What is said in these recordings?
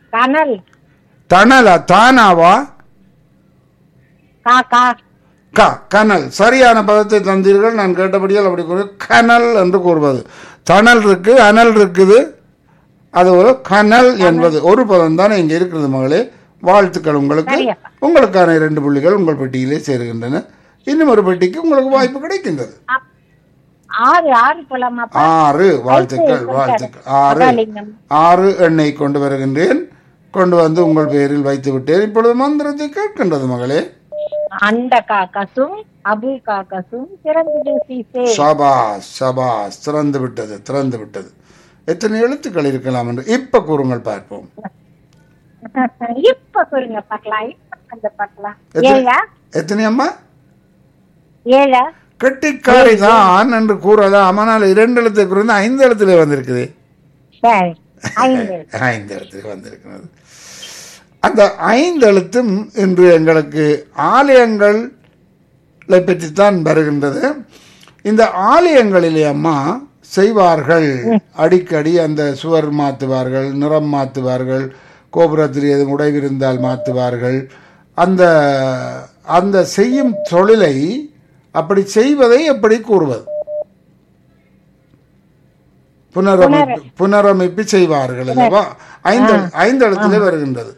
கனல் தணலா தானாவா கா கா க கனல் சரியான பதத்தை தந்தீர்கள் நான் கேட்டபடியால் அப்படி கூறு கனல் என்று கூறுவது தணல் இருக்கு அனல் இருக்குது அது ஒரு கனல் என்பது ஒரு பதம் தானே இங்கே இருக்கிறது மகளே வாழ்த்துக்கள் உங்களுக்கு சரியப்பா. உங்களுக்கான இரண்டு புள்ளிகள் உங்கள் பெட்டியிலே சேருகின்றன இன்னும் ஒரு பெட்டிக்கு உங்களுக்கு வாய்ப்பு கிடைக்கின்றது அப்- ஆறு ஆறு போலாமா ஆறு வாழ்த்துக்கள் ஐந்து வாழ்த்துக்கள் ஆறு மகாலிங்கம். ஆறு எண்ணெய் கொண்டு வருகின்றேன் கொண்டு வந்து உங்கள் பெயரில் வைத்து விட்டேன் இப்பொழுது மந்திரத்தை கேட்கின்றது மகளே அண்ட காக்கசும் அபு காக்கசும் திறந்து சீசே சபாஸ் சபாஸ் திறந்து விட்டது திறந்து விட்டது எத்தனை எழுத்துக்கள் இருக்கலாம் என்று இப்ப கூறுங்கள் பார்ப்போம் இப்ப சொல்லுங்க பார்க்கலாம் இப்ப அந்த பார்க்கலாம் எத்தனை- ஏழா எத்தனை அம்மா ஏழா கெட்டிக்காரி தான் என்று கூறலாம் ஆனால் இரண்டு எழுத்துக்கு இருந்து ஐந்து எழுத்துல வந்திருக்குது சரி ஐந்து ஐந்து எழுத்துக்கு வந்திருக்கிறது அந்த ஐந்து எழுத்தும் இன்று எங்களுக்கு ஆலயங்களை பற்றித்தான் வருகின்றது இந்த ஆலயங்களிலே அம்மா செய்வார்கள் அடிக்கடி அந்த சுவர் மாற்றுவார்கள் நிறம் மாற்றுவார்கள் கோபுரத்தில் எதுவும் உடைவிருந்தால் மாற்றுவார்கள் அந்த அந்த செய்யும் தொழிலை அப்படி செய்வதை எப்படி கூறுவது புனரமைப்பு புனரமைப்பு செய்வார்கள் அல்லவா ஐந்து ஐந்து இடத்திலே வருகின்றது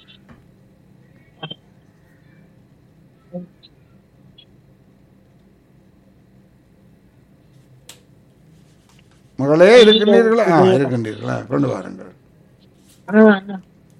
மகளே இருக்கின்றீர்களா ஆ இருக்கின்றீர்களா கொண்டு வாருங்கள் ஆ.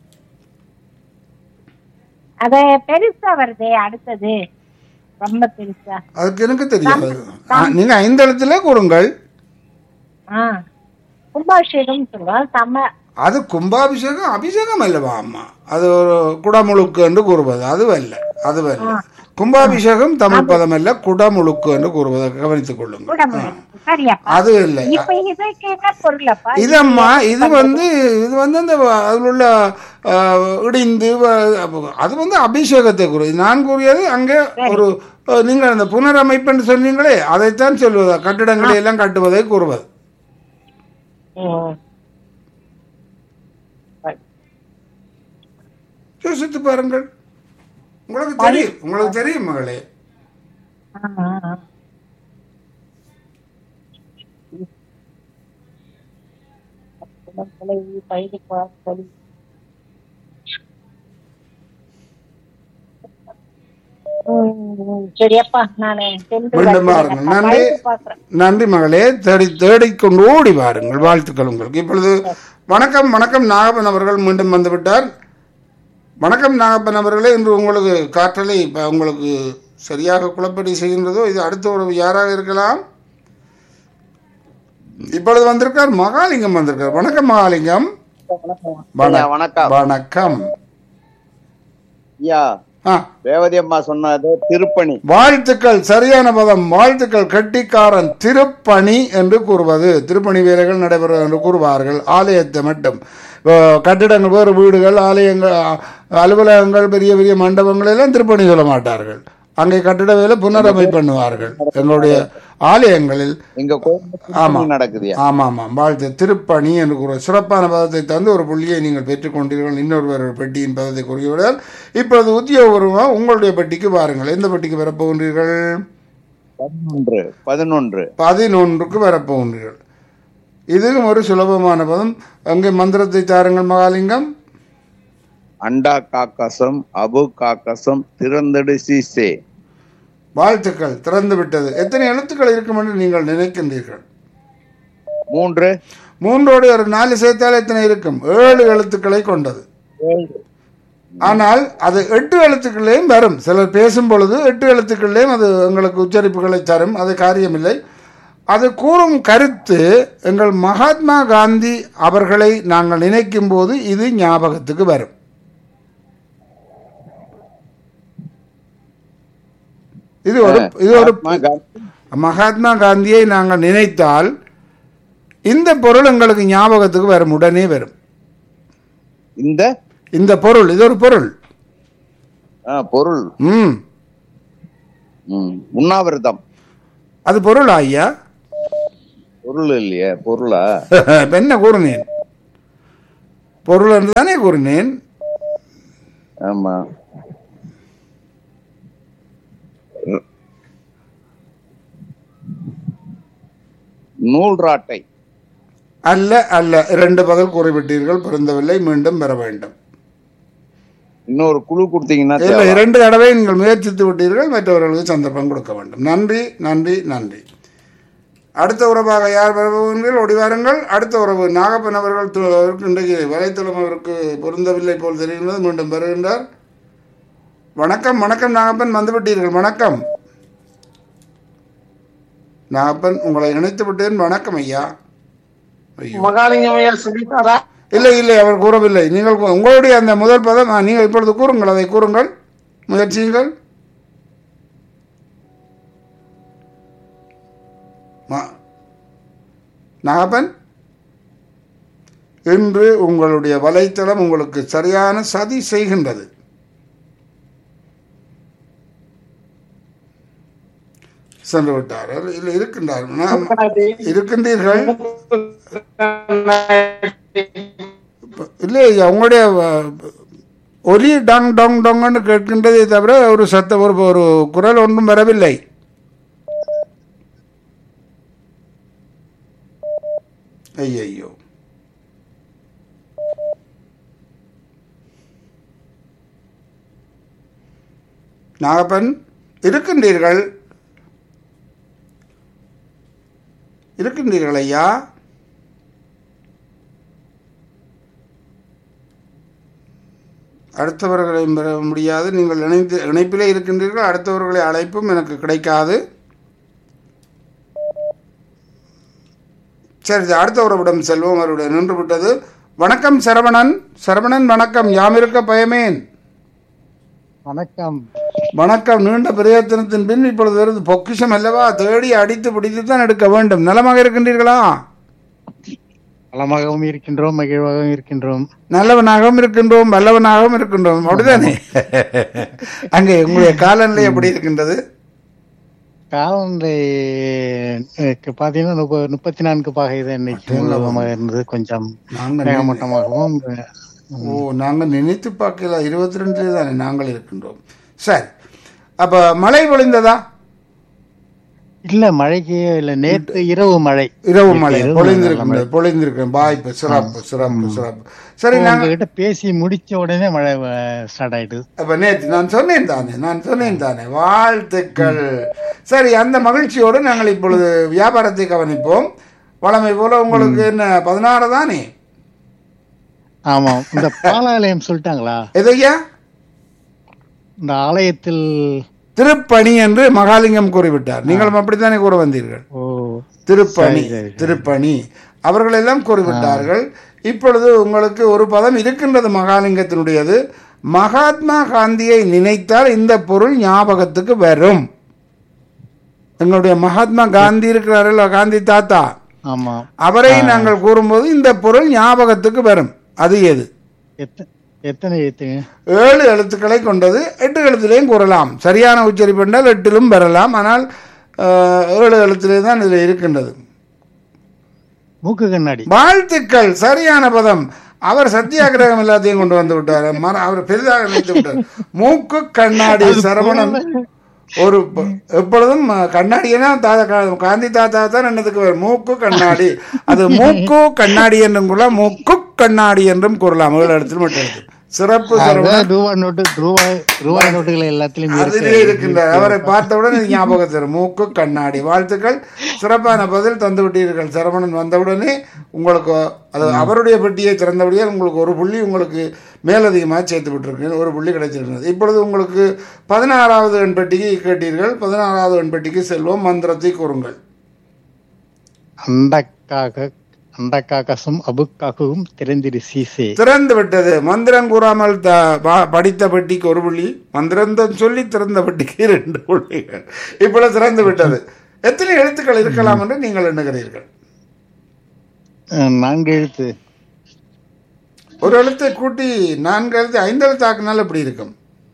அத பெருசா வருதே அடுத்தது ரொம்ப பெருசா அதுக்கு எனக்கு தெரியாது ஆ, நீங்க ஐந்து இடத்துல கூறுங்கள் ஆ கும்பாபிஷேகம் சொல்லுவோம் சம அது கும்பாபிஷேகம் அபிஷேகம் அல்லவா அம்மா அது ஒரு குடமுழுக்கு என்று கூறுவது அதுவல்ல அதுவல்ல கும்பாபிஷேகம் தமிழ் பதம் அல்ல குடமுழுக்கு என்று கூறுவதை கவனித்துக் கொள்ளுங்கள் குடமுழு சரியாப்பா அது இல்லை இப்ப இதுக்கு என்ன பொருளப்பா இதம்மா இது வந்து இது வந்து அந்த அதில் உள்ள அஹ், இடிந்து வ- அது வந்து அபிஷேகத்தை கூறு நான் கூறியது அங்கே ஒரு அஹ், நீங்கள் அந்த புனரமைப்புன்னு சொன்னீங்களே அதைத்தான் சொல்வது கட்டிடங்களை எல்லாம் கட்டுவதை கூறுவது ம். யோசித்து பாருங்கள் உங்களுக்கு தெரியும் உங்களுக்கு தெரியும் மகளே ஆ, ஆ, ஆ. குளங்களை பயிர் பார்க்கல். ம், சரியப்பா நானு சென்று மீண்டும் வருகிறேன். பாருங்கள் நன்றி பயிர் பார்க்கிறேன். நன்றி மகளே தேடி தேடிக்கொண்டு ஓடி வாருங்கள் வாழ்த்துக்கள் உங்களுக்கு இப்பொழுது வணக்கம் வணக்கம் நாகப்பன் அவர்கள் மீண்டும் வந்துவிட்டார் வணக்கம் நாகப்பன் அவர்களே இன்று உங்களுக்கு காற்றலை இப்போ உங்களுக்கு சரியாக குழப்படி செய்கின்றதோ இது அடுத்த ஒரு யாராக இருக்கலாம் இப்பொழுது வந்திருக்கார் மகாலிங்கம் வந்திருக்கார் வணக்கம் மகாலிங்கம் ஐயா, வணக்கம் வணக்கம் ஐயா ஆ ரேவதி அம்மா சொன்னது திருப்பணி வாழ்த்துக்கள் சரியான பதம் வாழ்த்துக்கள் கட்டிக்காரன் திருப்பணி என்று கூறுவது திருப்பணி வேலைகள் நடைபெறும் என்று கூறுவார்கள் ஆலயத்தை மட்டும் அஹ் கட்டிடங்கள் வேறு வீடுகள் ஆலயங்கள் அ- அலுவலகங்கள் பெரிய பெரிய மண்டபங்கள் எல்லாம் திருப்பணி சொல்ல மாட்டார்கள் அங்கே கட்டிட வேலை புனரமை பண்ணுவார்கள் எங்களுடைய ஆலயங்களில் எங்க கோயில் ஆமா. நடக்குதுயா ஆமாம் ஆமாம் வாழ்த்து திருப்பணி என்று கூற சிறப்பான பதத்தை தந்து ஒரு புள்ளியை நீங்கள் பெற்றுக்கொண்டீர்கள் இன்னொருவர் பெட்டியின் பதத்தை கூறியவிடால் இப்பொழுது உத்தியோகபூர்வமாக உங்களுடைய பெட்டிக்கு வாருங்கள் எந்த பெட்டிக்கு வரப்போகின்றீர்கள் பதினொன்று பதினொன்று பதினொன்றுக்கு வரப்போகின்றீர்கள் இதுவும் ஒரு சுலபமான பதம் அங்கே மந்திரத்தை தாருங்கள் மகாலிங்கம் அண்டா காக்கசம் அபு காக்கசம் திறந்தடு சீசே வாழ்த்துக்கள் திறந்து விட்டது எத்தனை எழுத்துக்கள் இருக்கும் என்று நீங்கள் நினைக்கின்றீர்கள் மூன்று மூன்றோடு ஒரு நாலு சேர்த்தால் எத்தனை இருக்கும் ஏழு எழுத்துக்களை கொண்டது ஆனால் அது எட்டு எழுத்துக்கள்லையும் வரும் சிலர் பேசும் பொழுது எட்டு எழுத்துக்கள்லையும் அது எங்களுக்கு உச்சரிப்புகளை தரும் அது காரியமில்லை அது கூறும் கருத்து எங்கள் மகாத்மா காந்தி அவர்களை நாங்கள் நினைக்கும் போது இது ஞாபகத்துக்கு வரும் இது ஒரு இது ஒரு மகாத்மா காந்தி மகாத்மா காந்தியை நாங்கள் நினைத்தால் இந்த பொருள் எங்களுக்கு ஞாபகத்துக்கு வரும் உடனே வரும் இந்த இந்த பொருள் இது ஒரு பொருள் ஆ, பொருள் ம் ம், உண்ணாவிரதம் அது பொருள் ஐயா பொருள் இல்லையே பொருளா இப்ப என்ன கூறுனேன் பொருள் என்று தானே கூறினேன் ஆமா நூல் ராட்டை அல்ல அல்ல இரண்டு பதில் கூறிவிட்டீர்கள் பொருந்தவில்லை மீண்டும் பெற வேண்டும் இன்னொரு குழு கொடுத்தீங்கன்னா இல்ல தேவை. இரண்டு தடவை நீங்கள் முயற்சித்து விட்டீர்கள் மற்றவர்களுக்கு சந்தர்ப்பம் கொடுக்க வேண்டும் நன்றி நன்றி நன்றி அடுத்த உறவாக யார் வருபவர்கள் ஓடி வாருங்கள் அடுத்த உறவு நாகப்பன் அவர்கள் து- அவருக்கு இன்றைக்கு வலைத்தளம் அவருக்கு பொருந்தவில்லை போல் தெரிகின்றது மீண்டும் வருகின்றார் வணக்கம் வணக்கம் நாகப்பன் வந்துவிட்டீர்கள் வணக்கம் நாகப்பன் உங்களை இணைத்து விட்டேன் வணக்கம் ஐயா ஐயோ மகாலிங்கம் ஐயா சொல்லிட்டாரா இல்லை இல்லை அவர் கூறவில்லை நீங்கள் கூ- உங்களுடைய அந்த முதல் பதம் ஆ, நீங்கள் இப்பொழுது கூறுங்கள் அதை கூறுங்கள் முயற்சியுங்கள் மா- நாகப்பன் இன்று உங்களுடைய வலைத்தளம் உங்களுக்கு சரியான சதி செய்கின்றது சென்று விட்டார் இல்லை இருக்கின்றார் நான் இருக்கின்றீர்கள் இல்லை உங்களுடைய அஹ், ஒலி டங் டொங் டொங்கன்னு கேட்கின்றதே தவிர ஒரு சத்த ஒரு ஒரு குரல் ஒன்றும் வரவில்லை ஐயையோ நாகப்பன் இருக்கின்றீர்கள் இருக்கின்றீர்கள் ஐயா அடுத்தவர்களையும் பெற முடியாது நீங்கள் இணைந்து இணைப்பிலே இருக்கின்றீர்கள் அடுத்தவர்களை அழைப்பும் எனக்கு கிடைக்காது சரி சரி, அடுத்த உறவிடம் செல்வோம் அவருடைய நின்று விட்டது வணக்கம் சரவணன் சரவணன் வணக்கம் யாமிருக்க பயமேன் வணக்கம் வணக்கம் நீண்ட பிரயத்தனத்தின் பின் இப்பொழுது வருது பொக்கிஷம் அல்லவா தேடி அடித்து பிடித்து தான் எடுக்க வேண்டும் நலமாக இருக்கின்றீர்களா நலமாகவும் இருக்கின்றோம் மகிழ்வாகவும் இருக்கின்றோம் நல்லவனாகவும் இருக்கின்றோம் வல்லவனாகவும் இருக்கின்றோம் அப்படிதானே அங்கே உங்களுடைய காலநிலை எப்படி இருக்கின்றது காலநிலை அஹ், பாத்தீங்கன்னா முப்ப- முப்பத்தி நான்கு பாகை தான் இன்னைக்கு முழுவதுமாக இருந்தது கொஞ்சம் நாங்கள் மேகமூட்டமாகவும் அஹ், ஓ நாங்கள் நினைத்து பார்க்கல இருபத்தி ரெண்டுல தானே நாங்கள் இருக்கின்றோம் சரி அப்ப மழை பொழிந்ததா இல்ல மழைக்கு இல்ல நேற்று இரவு மழை இரவு மழை இரவு பொழிந்திருக்கின்றது பொழிந்திருக்கிறேன் வாய்ப்பு சிறப்பு சிறப்பு சிறப்பு சரி நாங்கள் உங்ககிட்ட பேசி முடிச்ச உடனே மழை ஸ்டார்ட் ஆயிடுது அப்ப நேற்று நான் சொன்னேன் தானே நான் சொன்னேன் தானே வாழ்த்துக்கள் சரி அந்த மகிழ்ச்சியோடு நாங்கள் இப்பொழுது வியாபாரத்தை கவனிப்போம் வளமை போல உங்களுக்கு என்ன பதினாறு தானே ஆமா இந்த பாலாலயம் சொல்லிட்டாங்களா எதையா இந்த ஆலயத்தில் திருப்பணி என்று மகாலிங்கம் கூறிவிட்டார் நீங்களும் அப்படித்தானே கூற வந்தீர்கள் ஓ திருப்பணி சரி, சரி, சரி. திருப்பணி அவர்கள் எல்லாம் கூறிவிட்டார்கள் இப்பொழுது உங்களுக்கு ஒரு பதம் இருக்கின்றது மகாலிங்கத்தினுடையது மகாத்மா காந்தியை நினைத்தால் இந்த பொருள் ஞாபகத்துக்கு வரும் எங்களுடைய மகாத்மா காந்தி இருக்கிறாரல்ல காந்தி தாத்தா ஆமா அவரை நாங்கள் கூறும்போது இந்த பொருள் ஞாபகத்துக்கு வரும் அது எது எத்த- எத்தனை எழுத்துங்க ஏழு எழுத்துக்களை கொண்டது எட்டு எழுத்திலையும் கூறலாம் சரியான உச்சரிப்பு என்றால் எட்டிலும் பெறலாம் ஆனால் அஹ், ஏழு எழுத்திலே தான் இதில் இருக்கின்றது மூக்கு கண்ணாடி வாழ்த்துக்கள் சரியான பதம் அவர் சத்தியாகிரகம் எல்லாத்தையும் கொண்டு வந்து விட்டார் மர- அவர் பெரிதாக நினைத்து விட்டார் மூக்கு கண்ணாடி சரவணன் ஒரு ப- எப்பொழுதும் அஹ், கண்ணாடினா தாத்தா கா- காந்தி தாத்தா தான் என்னதுக்கு வரும் மூக்கு கண்ணாடி அது மூக்கு கண்ணாடி என்றும் கூறலாம் மூக்கு கண்ணாடி என்றும் கூறலாம் ஏழு இடத்தில் மட்டும் இருக்கு சிறப்பு சரவணன் அதான் ரூபாய் நோட்டு ரூபாய் ரூபாய் நோட்டுகள் எல்லாத்துலயும் இருக்கு அதிலே இருக்கின்றார் அவரை பார்த்தவுடன் இது ஞாபகம் தரும் மூக்கு கண்ணாடி வாழ்த்துக்கள் சிறப்பான பதில் தந்து விட்டீர்கள் சரவணன் வந்தவுடனே உங்களுக்கு அது அவருடைய பெட்டியை திறந்தபடியால் உங்களுக்கு ஒரு புள்ளி உங்களுக்கு மேலதிகமாக சேர்த்து விட்டிருக்கேன் ஒரு புள்ளி கிடைச்சிருக்கிறது இப்பொழுது உங்களுக்கு பதினாறாவது எண் பெட்டிக்கு கேட்டீர்கள் பதினாறாவது எண் பெட்டிக்கு செல்வோம் மந்திரத்தை கூறுங்கள் அண்டக்காக அண்டக்காகசும் அபுக்காகவும் திறந்திரு சீசே திறந்து விட்டது மந்திரம் கூறாமல் த- பா- படித்த பெட்டிக்கு ஒரு புள்ளி மந்திரம் தான் சொல்லி திறந்த பெட்டிக்கு இரண்டு புள்ளிகள் இப்பொழுது திறந்து விட்டது எத்தனை எழுத்துக்கள் இருக்கலாம் என்று நீங்கள் எண்ணுகிறீர்கள் அஹ், நான்கு எழுத்து ஒரு எழுத்தை கூட்டி நான்கு எழுத்து ஐந்து எழுத்து ஆக்கினால் எப்படி இருக்கும்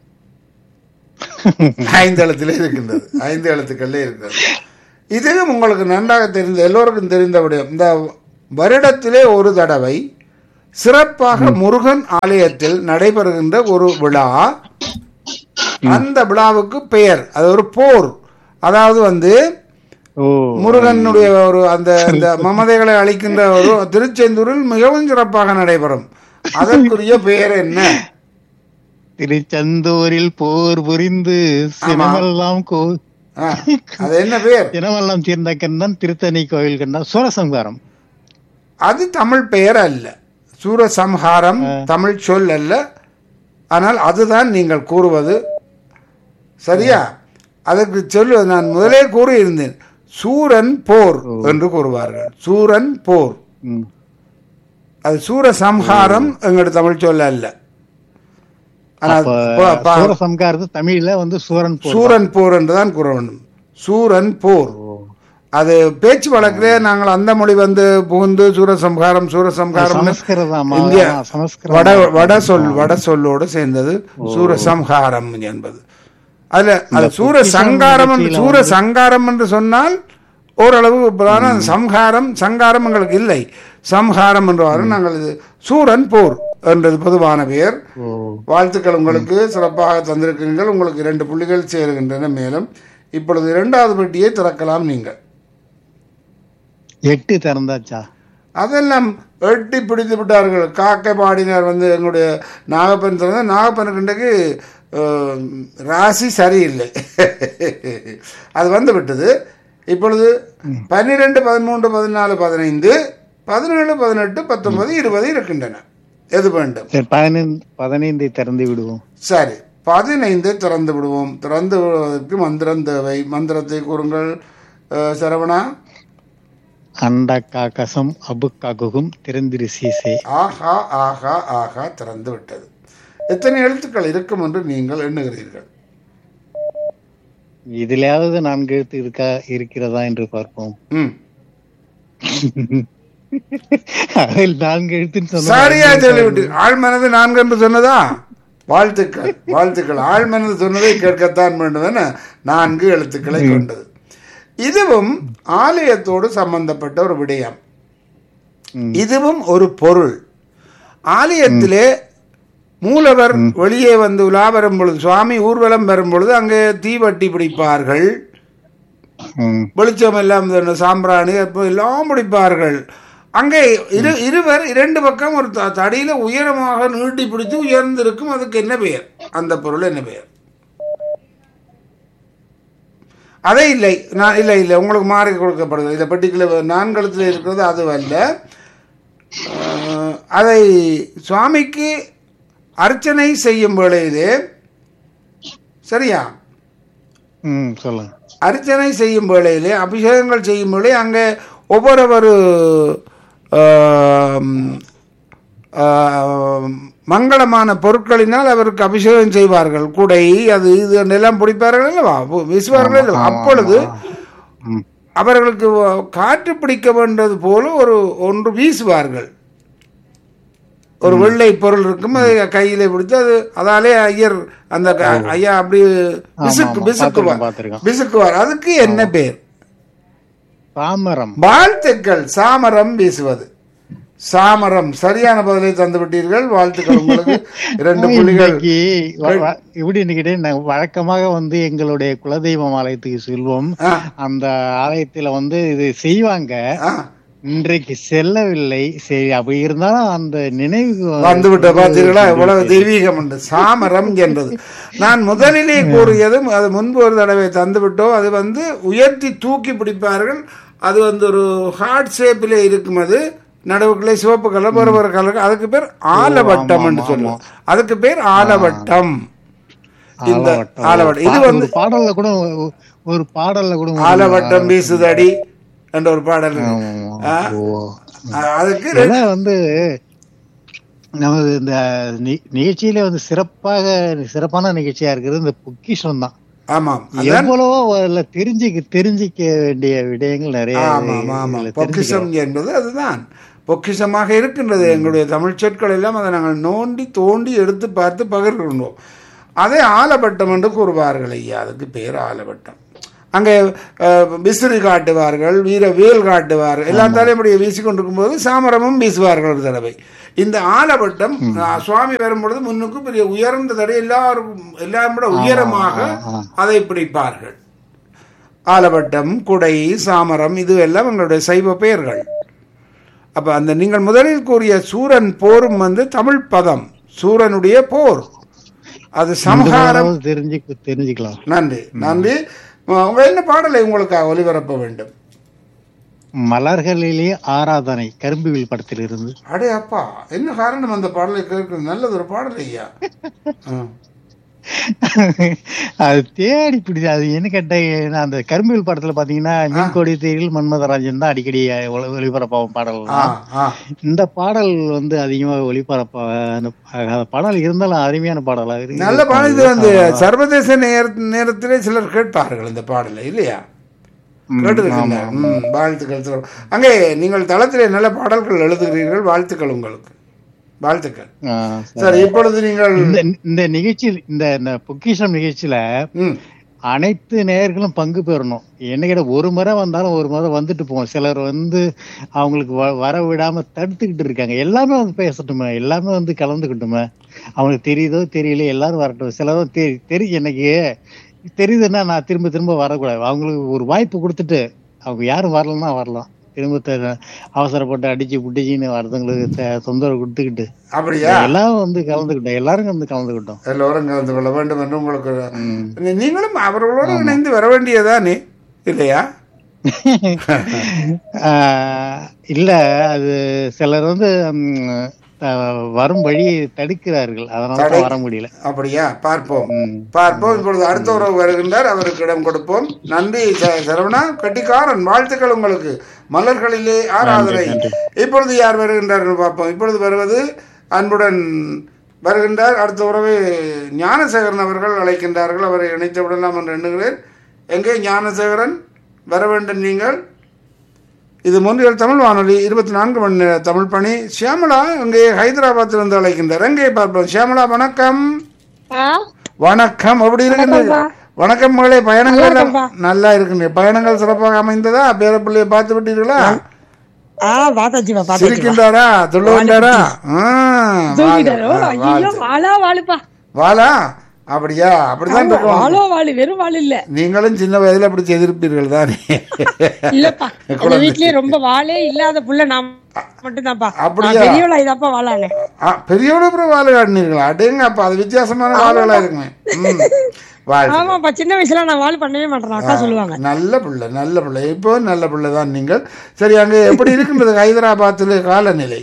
ஐந்து எழுத்துல இருக்கின்றது ஐந்து எழுத்துக்கள்ல இருக்கிறது இதுவும் உங்களுக்கு நன்றாக தெரிந்த எல்லோருக்கும் தெரிந்த விடயம் இந்த வருடத்திலே ஒரு தடவை சிறப்பாக முருகன் ஆலயத்தில் நடைபெறுகின்ற ஒரு விழா அந்த விழாவுக்கு பெயர் அது ஒரு போர் அதாவது வந்து ஓ முருகனுடைய ஒரு அந்த அந்த மமதைகளை அளிக்கின்ற ஒரு திருச்செந்தூரில் மிகவும் சிறப்பாக நடைபெறும் அதற்குரிய பெயர் என்ன திருச்செந்தூரில் போர் புரிந்து சினமெல்லாம் கோ ஆ, அது என்ன பெயர் சினமெல்லாம் தீர்ந்த கண்ணன் திருத்தணி கோவில் கண்ணன் சூரசம்காரம் அது தமிழ் பெயர் அல்ல சூரசம்ஹாரம் தமிழ் சொல் அல்ல ஆனால் அதுதான் நீங்கள் கூறுவது சரியா அதற்கு சொல்லு நான் முதலே கூறியிருந்தேன் சூரன் போர் என்று கூறுவார்கள் சூரன் போர் ம். அது சூரசம்ஹாரம் எங்களுடைய தமிழ் சொல் அல்ல ஆனால் அப்ப ப- ப- சூரசம்காரத்து தமிழ்ல வந்து சூரன் போர் சூரன் போர் என்று தான் கூற வேண்டும் சூரன் போர் அது பேச்சு வழக்கிலே நாங்கள் அந்த மொழி வந்து புகுந்து சூரசம்ஹாரம் சூரசம்ஹாரம் சமஸ்கிருதம் இந்திய சமஸ்கிருதம் வட வட சொல் வட சொல்லோடு சேர்ந்தது சூரசம்ஹாரம் என்பது அதுல அது சூர சங்காரம் என்று சூர சங்காரம் என்று சொன்னால் ஓரளவு இப்பதான அந்த சம்ஹாரம் சங்காரம் எங்களுக்கு இல்லை சம்ஹாரம் என்று வரும் நாங்கள் இது சூரன் போர் என்றது பொதுவான பெயர் ஓ வாழ்த்துக்கள் உங்களுக்கு சிறப்பாக தந்திருக்கிறீர்கள் உங்களுக்கு இரண்டு புள்ளிகள் சேருகின்றன மேலும் இப்பொழுது இரண்டாவது பெட்டியை திறக்கலாம் நீங்கள் எட்டு திறந்தாச்சா அதெல்லாம் எட்டி பிடித்து விட்டார்கள் காக்கை பாடினார் வந்து எங்களுடைய நாகப்பன் திறந்த நாகப்பனுக்கு இன்றைக்கு அஹ், ராசி சரியில்லை அது வந்து விட்டது இப்பொழுது பன்னிரெண்டு பதிமூன்று பதினாலு பதினைந்து பதினேழு பதினெட்டு பத்தொன்பது இருபது இருக்கின்றன எது வேண்டும் சரி பதினைந்து பதினைந்தை திறந்து விடுவோம் சரி பதினைந்து திறந்து விடுவோம் திறந்து விடுவதற்கு மந்திரம் தேவை மந்திரத்தை கூறுங்கள் அஹ், சரவணா அண்ட காக்கசம் அபு காக்குகும் திறந்திரு சீசே ஆஹா ஆஹா ஆஹா திறந்து விட்டது எத்தனை எழுத்துக்கள் இருக்கும் என்று நீங்கள் எண்ணுகிறீர்கள் இதிலாவது நான்கு எழுத்து இருக்கா இருக்கிறதா என்று பார்ப்போம் ம் அதில் நான்கு எழுத்துன்னு சொன்னா சரியா சொல்லிவிட்டு ஆள் மனது நான்கு என்று சொன்னதா வாழ்த்துக்கள் வாழ்த்துக்கள் ஆள் மனது சொன்னதை கேட்கத்தான் வேண்டும் என நான்கு எழுத்துக்களை கொண்டது இதுவும் ஆலயத்தோடு சம்பந்தப்பட்ட ஒரு விடயம் ம். இதுவும் ஒரு பொருள் ஆலயத்திலே மூலவர் வெளியே வந்து உலா வரும் பொழுது சுவாமி ஊர்வலம் வரும் பொழுது அங்கே தீவட்டி பிடிப்பார்கள் ம். வெளிச்சம் எல்லாம் இந்த சாம்பிராணி அப்போ எல்லாம் பிடிப்பார்கள் அங்கே இரு இருவர் இரண்டு பக்கம் ஒரு த- தடியில உயரமாக நீட்டி பிடித்து உயர்ந்திருக்கும் அதுக்கு என்ன பெயர் அந்த பொருள் என்ன பெயர் அதே இல்லை நான் இல்லை இல்லை உங்களுக்கு மாறி கொடுக்கப்படுது இதை பர்டிகுலர் நான்கழுத்தில் இருக்கிறது அது அல்ல அஹ், அதை சுவாமிக்கு அர்ச்சனை செய்யும் வேளையிலே சரியா ம் சொல்லுங்க அர்ச்சனை செய்யும் வேளையிலே அபிஷேகங்கள் செய்யும் வேளை அங்கே ஒவ்வொரு ஆம், ஆம், மங்களமான பொருட்களினால் அவருக்கு அபிஷேகம் செய்வார்கள் குடை அது இது எல்லாம் பிடிப்பார்கள் அல்லவா வீசுவார்கள் அல்லவா அப்பொழுது ம். அவர்களுக்கு காற்று பிடிக்க வேண்டது போல ஒரு ஒன்று வீசுவார்கள் ஒரு வெள்ளை பொருள் இருக்கும் அதை கையில பிடித்து அது அதாலே ஐயர் அந்த க- ஐயா அப்படி பிசுக்கு ஆமா, பிசுக்குவார் பார்த்திருக்கேன், பார்த்திருக்கேன். பிசுக்குவார் அதுக்கு என்ன பேர் பாமரம் வாழ்த்துக்கள் சாமரம் வீசுவது சாமரம் சரியான பதிலை தந்து விட்டீர்கள் வாழ்த்துக்கள் உங்களுக்கு இரண்டு புள்ளிகள் இன்னைக்கு வ- வ- இப்படி இன்னைக்கு நாங்க வழக்கமாக வந்து எங்களுடைய குலதெய்வம் ஆலயத்துக்கு செல்வோம் ஆ, அந்த ஆலயத்துல வந்து இது செய்வாங்க ஆ, இன்றைக்கு செல்லவில்லை சரி அப்படி இருந்தாலும் அந்த நினைவு வந்து விட்ட பார்த்தீர்களா எவ்வளவு தெய்வீகம் உண்டு சாமரம் என்பது நான் முதலிலே கூறியது அது முன்பு ஒரு தடவை தந்து விட்டோம் அது வந்து உயர்த்தி தூக்கி பிடிப்பார்கள் அது வந்து ஒரு ஹார்ட் ஷேப்பிலே இருக்கும் அது நடுவுக்குள்ளே சிவப்பு கலர் ஒரு ஒரு கலர் அதுக்கு பேர் ஆலவட்டம் என்று சொல்லுவோம் அதுக்கு பேர் ஆலவட்டம் இந்த ஆலவட்டம். ஆலவட்டம் இது பா- வந்து ஒரு பாடல்ல கூட ஒ- ஒரு பாடல்ல கூட ஒரு- ஆலவட்டம் வீசுதடி என்ற ஒரு பாடல் இருக்கு. ஆமா. ஆ? ஓ. அதுக்கு இதெல்லாம் வந்து நமது இந்த நி- நிகழ்ச்சியில வந்து சிறப்பாக சிறப்பான நிகழ்ச்சியா இருக்கிறது இந்த பொக்கிஷம் தான் ஆமாம் அதான் எவ்வளவோ அதுல தெரிஞ்சுக்க தெரிஞ்சிக்க வேண்டிய விடயங்கள் நிறைய ஆமாம் ஆமாம் இதுல பொக்கிஷம் என்பது அதுதான் பொக்கிஷமாக இருக்கின்றது எங்களுடைய தமிழ் சொற்கள் எல்லாம் அதை நாங்கள் நோண்டி தோண்டி எடுத்து பார்த்து பகிர்கின்றோம் அதே ஆலவட்டம் என்று கூறுவார்கள் ஐயா அதுக்கு பேர் ஆலவட்டம் அங்கே அஹ், விசிறி காட்டுவார்கள் வீர வேல் காட்டுவார்கள் எல்லா தலைமுறையை வீசிக்கொண்டிருக்கும் போது சாமரமும் வீசுவார்கள் ஒரு தடவை இந்த ஆலவட்டம் அஹ், சுவாமி வரும்பொழுது முன்னுக்கு பெரிய உயர்ந்த தடவை எல்லாருக்கும் எல்லாரும் விட உயரமாக அதை பிடிப்பார்கள் ஆலவட்டம் குடை சாமரம் இது எல்லாம் எங்களுடைய சைவ பெயர்கள் அப்ப அந்த நீங்கள் முதலில் கூறிய சூரன் போரும் வந்து தமிழ் பதம் சூரனுடைய போர் அது சம்ஹாரம் இந்த தெரிஞ்சு தெரிஞ்சுக்கலாம் நன்றி நன்றி உங்க என்ன பாடலை உங்களுக்கு ஒளிபரப்ப வேண்டும் மலர்களிலே ஆராதனை கரும்புவில் படத்திலிருந்து அடே அப்பா என்ன காரணம் அந்த பாடலை கேட்கிறது நல்லது ஒரு பாடல் ஐயா ஆ. அது தேடி பிடிச்சு அது என்ன கேட்ட அந்த கரும்பில் படத்துல பாத்தீங்கன்னா மீன்கோடி தேரில் மன்மதராஜன் தான் அடிக்கடி ஒளி- ஒளிபரப்பாகும் பாடல் ஆ, ஆ. இந்த பாடல் வந்து அதிகமா ஒளிபரப்ப அந்த அந்த பாடல் இருந்தாலும் அருமையான பாடலா இருக்கு நல்ல பாடல் இது வந்து சர்வதேச நேர நேரத்திலே சிலர் கேட்பார்கள் இந்த பாடலை இல்லையா ம், கேட்டிருக்கின்றார் ம், வாழ்த்துக்கள் சிறப்பு. அங்கே நீங்கள் தளத்திலே நல்ல பாடல்கள் எழுதுகிறீர்கள் வாழ்த்துக்கள் உங்களுக்கு வாழ்த்துக்கள் ஆ, சரி இப்பொழுது நீங்கள் இந்த இந்த நிகழ்ச்சி இந்த இந்த பொக்கிஷம் நிகழ்ச்சியில ம், அனைத்து நேயர்களும் பங்கு பெறணும் என்ன கேட்ட ஒரு முறை வந்தாலும் ஒரு முறை வந்துட்டு போவோம் சிலர் வந்து அவங்களுக்கு வ- வர விடாம தடுத்துக்கிட்டு இருக்காங்க எல்லாமே வந்து பேசட்டுமே எல்லாமே வந்து கலந்துக்கிட்டுமே அவங்களுக்கு தெரியுதோ தெரியல எல்லாரும் வரட்டும் சிலரும் தெரி தெரியும் எனக்கு தெரியுதுன்னா நான் திரும்ப திரும்ப வரக்கூடாது அவங்களுக்கு ஒரு வாய்ப்பு கொடுத்துட்டு அவங்க யாரும் வரலன்னா வரலாம் திரும்ப த- அவசரப்பட்டு அடிச்சு புட்டிச்சின்னு வரதுங்களுக்கு த- தொந்தரவு கொடுத்துக்கிட்டு அப்படியா எல்லாம் வந்து கலந்துக்கிட்டோம் எல்லாரும் வந்து கலந்துக்கிட்டோம் எல்லோரும் கலந்து கொள்ள வேண்டும் என்று உங்களுக்கு ம். நீ- நீங்களும் அவர்களோடு இணைந்து வர வேண்டியதானே இல்லையா ஆஹ் இல்ல அது சிலர் வந்து ம், அஹ், வரும் வழி தடுக்கிறார்கள் அதனால தான் வர முடியல அப்படியா பார்ப்போம் ம். பார்ப்போம் இப்பொழுது அடுத்த உறவு வருகின்றார் அவருக்கு இடம் கொடுப்போம் நன்றி ச- சரவணா கட்டிக்காரன் வாழ்த்துக்கள் உங்களுக்கு மலர்களிலே ஆராதனை இப்பொழுது யார் வருகின்றார்கள் பார்ப்போம் இப்பொழுது வருவது அன்புடன் வருகின்றார் அடுத்த உறவை ஞானசேகரன் அவர்கள் அழைக்கின்றார்கள் அவரை இணைத்து விடலாம் என்று எண்ணுகிறேன் எங்கே ஞானசேகரன் வர வேண்டும் நீங்கள் இது மூன்றியல் தமிழ் வானொலி இருபத்தி நான்கு மணி நேர தமிழ் பணி ஷியாமலா இங்கே ஹைதராபாத்திலிருந்து அழைக்கின்றார் எங்கே பார்ப்போம் ஷியாமலா வணக்கம் வணக்கம் எப்படி இருக்கின்றீங்க வணக்கம் மகளே பயணங்கள் எல்லாம் நல்லா இருக்கின்றீங்க பயணங்கள் சிறப்பாக அமைந்ததா பேர பிள்ளையை பார்த்து விட்டீர்களா ஆ பாத்தாச்சுப்பா பாத்தாச்சு சிரிக்கின்றாரா துள்ளுகின்றாரா ஆ, தூக்கிட்டாரோ வாழ்த்து, ஆ, ஐயோ வாழ்த்து. வாழா வாழுப்பா வாளா அப்படியா அப்படிதான் இருக்கும் வாழோ வாழு வெறும் வாழு இல்ல நீங்களும் சின்ன வயதுல அப்படி செய்திருப்பீர்கள் தானே இல்லப்பா எங்க வீட்லயே ரொம்ப வாழே இல்லாத புள்ள நான் மட்டும்தான்ப்பா அப்படியா? நான் பெரியவளா இதாப்பா வாழானே ஆ, பெரியவட அப்புறம் வாழை காட்டினீர்களா அடேங்க அப்ப அது வித்தியாசமான வாழலா இருக்குமே ம். வாழ்த்து ஆமாப்பா சின்ன வயசுல நான் வாழ பண்ணவே மாட்டேன் அக்கா சொல்லுவாங்க நல்ல பிள்ளை நல்ல பிள்ளை இப்போ நல்ல பிள்ளை தான் நீங்கள் சரி அங்கே எப்படி இருக்கின்றது ஹைதராபாத்தில் காலநிலை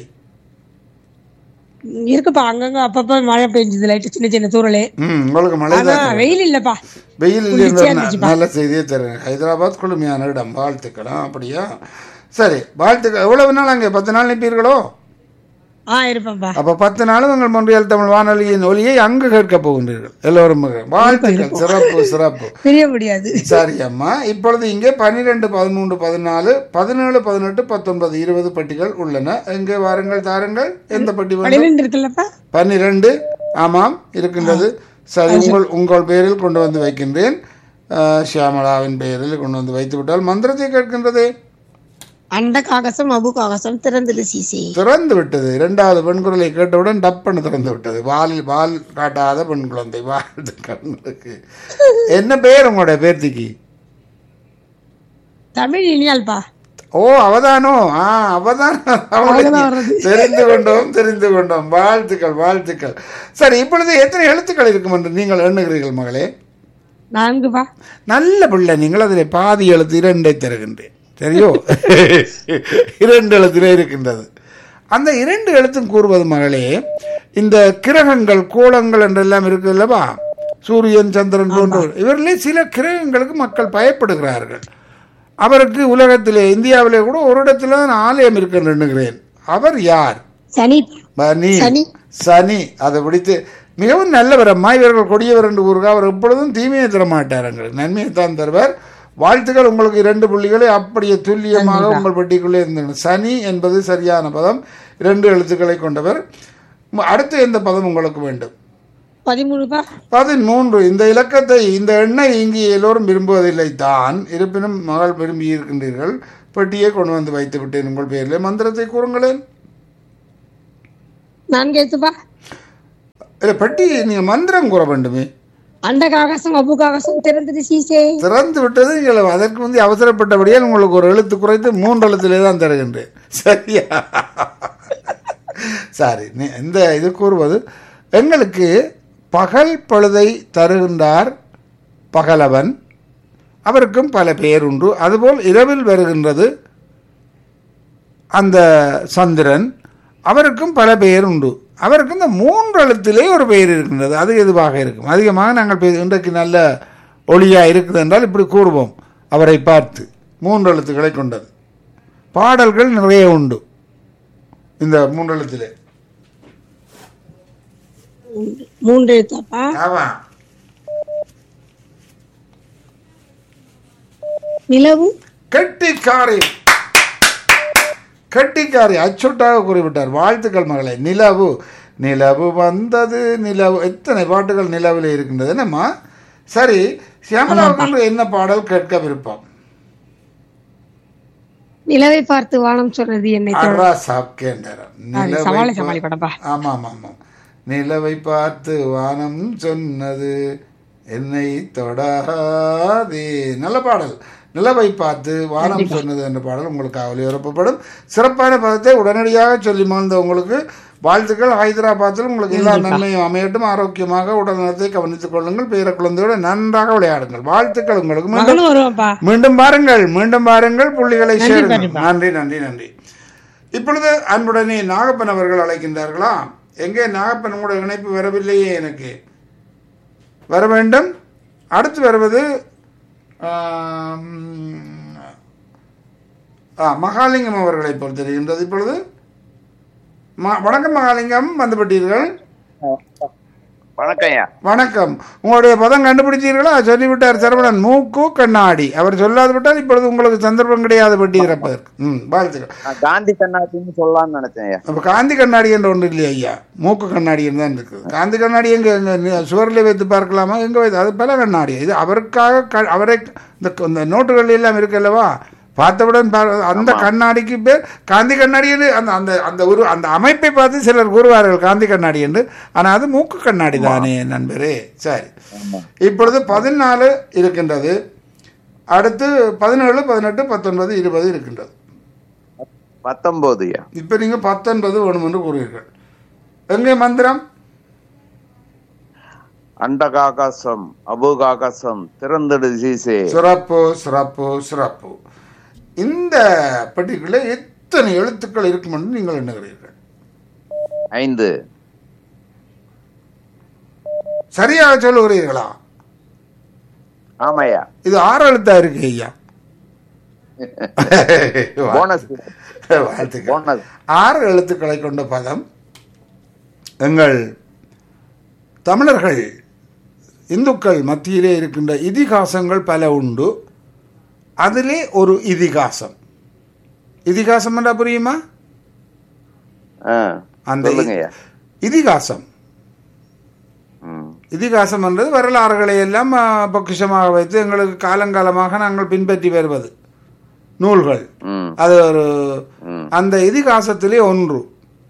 இருக்குப்பா அங்கங்க அப்பப்ப மழை பெஞ்சது லைட்டு சின்ன சின்ன தூரலே ம் உங்களுக்கு மழை ஆனா தான் வெயில் இல்லப்பா வெயில் இல்லை குளிர்ச்சியா என்பது இருந்துச்சுப்பா. நல்ல செய்தியே தருங்க ஹைதராபாத் குளுமையான இடம் வாழ்த்துக்கலாம் அப்படியா சரி வாழ்த்துக்கள் எவ்வளவு நாள் அங்கே பத்து நாள் நிற்பீர்களோ ஆ இருப்பேன்ப்பா அப்ப பத்து நாளும் உங்கள் மொன்றியல் தமிழ் வானொலியின் ஒலியை அங்கு கேட்க போகின்றீர்கள் எல்லோரும் வாழ்த்துக்கள் சிறப்பு சிறப்பு தெரிய முடியாது சரி அம்மா இப்பொழுது இங்கே பன்னிரெண்டு பதிமூன்று பதினாலு பதினேழு பதினெட்டு பத்தொன்பது இருபது பட்டிகள் உள்ளன எங்கே வாருங்கள் தாருங்கள் எந்த பட்டி வேண்டும் பன்னிரெண்டு இருக்குல்லப்பா பன்னிரெண்டு ஆமாம் இருக்கின்றது சரி உங்கள் உங்கள் பெயரில் கொண்டு வந்து வைக்கின்றேன் அஹ், ஷியாமளாவின் பெயரில் கொண்டு வந்து வைத்து விட்டால் மந்திரத்தை கேட்கின்றது அண்ட காகசம் அபு காகசம் திறந்தது சீசி திறந்து விட்டது இரண்டாவது பெண் குரலை கேட்டவுடன் டப்பன்னு திறந்து விட்டது வாலில் வால் காட்டாத பெண் குழந்தை வாழ்த்து கண்களுக்கு என்ன பெயர் உங்களுடைய பேர்த்திக்கு தமிழ் இனியால்பா ஓ அவதானோ ஆ அவதானம் அவளுக்கு தெரிந்து கொண்டோம் தெரிந்து கொண்டோம் வாழ்த்துக்கள் வாழ்த்துக்கள் சரி இப்பொழுது எத்தனை எழுத்துக்கள் இருக்கும் என்று நீங்கள் எண்ணுகிறீர்கள் மகளே நான்குப்பா நல்ல பிள்ளை நீங்கள் அதில் பாதி எழுத்து இரண்டை தருகின்றேன் சரியோ இரண்டு எழுத்திலே இருக்கின்றது அந்த இரண்டு எழுத்தும் கூறுவது மகளே இந்த கிரகங்கள் கோலங்கள் என்றெல்லாம் இருக்கு அல்லவா சூரியன் சந்திரன் போன்ற இவர்களே சில கிரகங்களுக்கு மக்கள் பயப்படுகிறார்கள் அவருக்கு உலகத்திலே இந்தியாவிலே கூட ஒரு இடத்துல தான் ஆலயம் இருக்குன்னு எண்ணுகிறேன் அவர் யார் சனி பனி சனி. சனி அதை பிடித்து மிகவும் நல்லவர் அம்மா இவர்கள் கொடியவர் என்று கூறுக அவர் எப்பொழுதும் தீமையை தர மாட்டார் எங்களுக்கு நன்மையை தான் தருவார் வாழ்த்துக்கள் உங்களுக்கு இரண்டு புள்ளிகளை அப்படியே துல்லியமாக உங்கள் பெட்டிக்குள்ளே இருந்தன சனி என்பது சரியான பதம் இரண்டு எழுத்துக்களை கொண்டவர் ம- அடுத்து எந்த பதம் உங்களுக்கு வேண்டும் பதிமூணுப்பா பதிமூன்று இந்த இலக்கத்தை இந்த எண்ணை இங்கே எல்லோரும் விரும்புவதில்லை தான் இருப்பினும் மகள் விரும்பி இருக்கின்றீர்கள் பெட்டியை கொண்டு வந்து வைத்து விட்டேன் உங்கள் பெயரில் மந்திரத்தை கூறுங்களேன் நான்கு எழுத்துப்பா இல்லை பெட்டி நீங்கள் மந்திரம் கூற வேண்டுமே அண்ட காகசம் அபு காகசம் திறந்தது சீசே திறந்து விட்டது நீங்கள் அதற்கு வந்து அவசரப்பட்டபடியால் உங்களுக்கு ஒரு எழுத்து குறைத்து மூன்று எழுத்திலே தான் தருகின்றேன் சரியா சரி நீ- இந்த இது கூறுவது எங்களுக்கு பகல் பொழுதை தருகின்றார் பகலவன் அவருக்கும் பல பெயர் உண்டு அதுபோல் இரவில் வருகின்றது அந்த சந்திரன் அவருக்கும் பல பெயர் உண்டு அவருக்கு இந்த மூன்று எழுத்திலே ஒரு பெயர் இருக்கின்றது அது எதுவாக இருக்கும் அதிகமாக நாங்கள் பே- இன்றைக்கு நல்ல ஒளியா இருக்குது என்றால் இப்படி கூறுவோம் அவரை பார்த்து மூன்று எழுத்துக்களை கொண்டது பாடல்கள் நிறைய உண்டு இந்த மூன்று எழுத்திலே மூன்று எழுத்தாப்பா ஆமா நிலவு கெட்டிக்காரி கெட்டிக்காரி அச்சுட்டாக கூறிவிட்டார் வாழ்த்துக்கள் மகளே நிலவு நிலவு வந்தது நிலவு எத்தனை பாட்டுகள் நிலவில் இருக்கின்றது என்னம்மா சரி சியாமலாவுக்கு என்ன பாடல் கேட்க விருப்பம் நிலவை பார்த்து வானம் சொன்னது என்னை தோழ அரா சாப்கேண்டரம் நிலவை சமாளி பா- சமாளி படப்பா ஆமா ஆமா ஆமா நிலவை பார்த்து வானம் சொன்னது என்னை தொடாதே நல்ல பாடல் நிலவை பார்த்து வானம் சொன்னது என்ற பாடல் உங்களுக்கு ஒலிபரப்பப்படும் சிறப்பான பதத்தை உடனடியாக சொல்லி மகிழ்ந்த உங்களுக்கு வாழ்த்துக்கள் ஹைதராபாத்தில் உங்களுக்கு எல்லா நன்மையும் அமையட்டும் ஆரோக்கியமாக உடல்நலத்தை கவனித்துக் கொள்ளுங்கள் பேர குழந்தையோடு நன்றாக விளையாடுங்கள் வாழ்த்துக்கள் உங்களுக்கு மீண்டும் மகளும் வருவாப்பா மீண்டும் பாருங்கள் மீண்டும் பாருங்கள் புள்ளிகளை சேருங்கள் நன்றி நன்றி நன்றி இப்பொழுது அன்புடனே நாகப்பன் அவர்கள் அழைக்கின்றார்களா எங்கே நாகப்பன் உங்களுடைய இணைப்பு வரவில்லையே எனக்கு வர வேண்டும் அடுத்து வருவது ஆம், ஆ, மகாலிங்கம் அவர்களை பொறுத்திருக்கின்றது இப்பொழுது ம- வணக்கம் மகாலிங்கம் வந்துவிட்டீர்கள் வணக்கம் ஐயா வணக்கம் உங்களுடைய பதம் கண்டுபிடிச்சீர்களா சொல்லிவிட்டார் சரவணன் மூக்கு கண்ணாடி அவர் சொல்லாது விட்டால் இப்பொழுது உங்களுக்கு சந்தர்ப்பம் கிடையாது பெட்டி திறப்பதற்கு ம் வாழ்த்துக்கள் நான் காந்தி கண்ணாடின்னு சொல்லலாம்னு நினைச்சேன் ஐயா அப்போ காந்தி கண்ணாடி என்ற ஒன்று இல்லையா ஐயா மூக்கு கண்ணாடி தான் இருக்குது காந்தி கண்ணாடி எங்கே எங்கே சுவரில் வைத்து பார்க்கலாமா எங்கே வைத்து அது பல கண்ணாடி இது அவருக்காக க அவரை இந்த இந்த நோட்டுகள் எல்லாம் இருக்கு அல்லவா பார்த்தவுடன் பார் அந்த கண்ணாடிக்கு பேர் காந்தி கண்ணாடி என்று அந்த அந்த அந்த உரு அந்த அமைப்பை பார்த்து சிலர் கூறுவார்கள் காந்தி கண்ணாடி என்று ஆனால் அது மூக்கு கண்ணாடி தானே நண்பரே சரி இப்பொழுது பதினாலு இருக்கின்றது அடுத்து பதினேழு பதினெட்டு பத்தொன்பது இருபது இருக்கின்றது பத்தொன்பது ஐயா இப்போ நீங்கள் பத்தொன்பது வேணும் என்று கூறுவீர்கள் எங்கே மந்திரம் அண்டகாகாசம் அபுகாகாசம் திறந்தடு சீசே சிறப்பு சிறப்பு சிறப்பு இந்த பெட்டிக்குள்ளே எத்தனை எழுத்துக்கள் இருக்கும் என்று நீங்கள் எண்ணுகிறீர்கள் ஐந்து சரியாக சொல்லுகிறீர்களா ஆமாய்யா இது ஆறு எழுத்தா இருக்கு ஐயா போனஸ் வாழ்த்துக்கள் போனஸ் ஆறு எழுத்துக்களை கொண்ட பதம் எங்கள் தமிழர்கள் இந்துக்கள் மத்தியிலே இருக்கின்ற இதிகாசங்கள் பல உண்டு அதிலே ஒரு இதிகாசம் இதிகாசம் என்றா புரியுமா ஆ, அந்த சொல்லுங்க ஐயா இதிகாசம் ம். இதிகாசம் என்றது வரலாறுகளை எல்லாம் ஆ, பொக்கிஷமாக வைத்து எங்களுக்கு காலங்காலமாக நாங்கள் பின்பற்றி வருவது நூல்கள் ம் அது ஒரு ம். அந்த இதிகாசத்திலே ஒன்று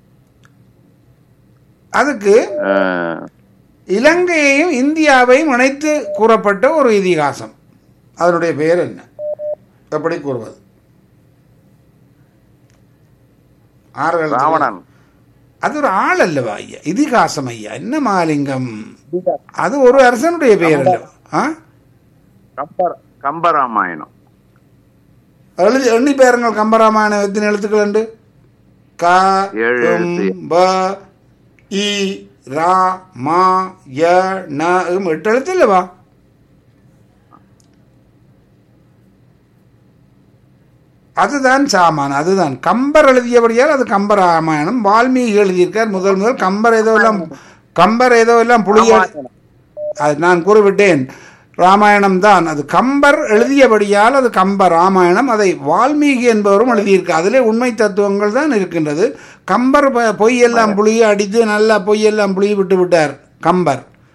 அதுக்கு ஆ, இலங்கையையும் இந்தியாவையும் இணைத்து கூறப்பட்ட ஒரு இதிகாசம் அதனுடைய பெயர் என்ன எப்படி கூறுவது ஆறு எழுத்துக்கள். ராவணன் அது ஒரு ஆள் அல்லவா ஐயா இதிகாசம் ஐயா என்ன மாலிங்கம் அது ஒரு அரசனுடைய பெயர் அல்லவா ஆ கம்பர் கம்பராமாயணம் எழுதி எண்ணி பேருங்கள் கம்பராமாயணம் எத்தனை எழுத்துக்கள் உண்டு க ஏழு ம், எழுத்து. ப இ ரா மா ய ந ம், எட்டு எழுத்து இல்லவா அதுதான் சாமான் அதுதான் கம்பர் எழுதியபடியால் அது கம்பராமாயணம் வால்மீகி எழுதியிருக்கார் முதல் முதல் கம்பர் ஏதோ எல்லாம் கம்பர் ஏதோ எல்லாம் புளிய அது நான் கூறிவிட்டேன் ராமாயணம் தான் அது கம்பர் எழுதியபடியால் அது கம்ப ராமாயணம் அதை வால்மீகி என்பவரும் எழுதியிருக்கு அதிலே உண்மை தத்துவங்கள் தான் இருக்கின்றது கம்பர் ப- பொய்யெல்லாம் புளிய அடித்து நல்லா பொய்யெல்லாம் புளிய விட்டு விட்டார் கம்பர்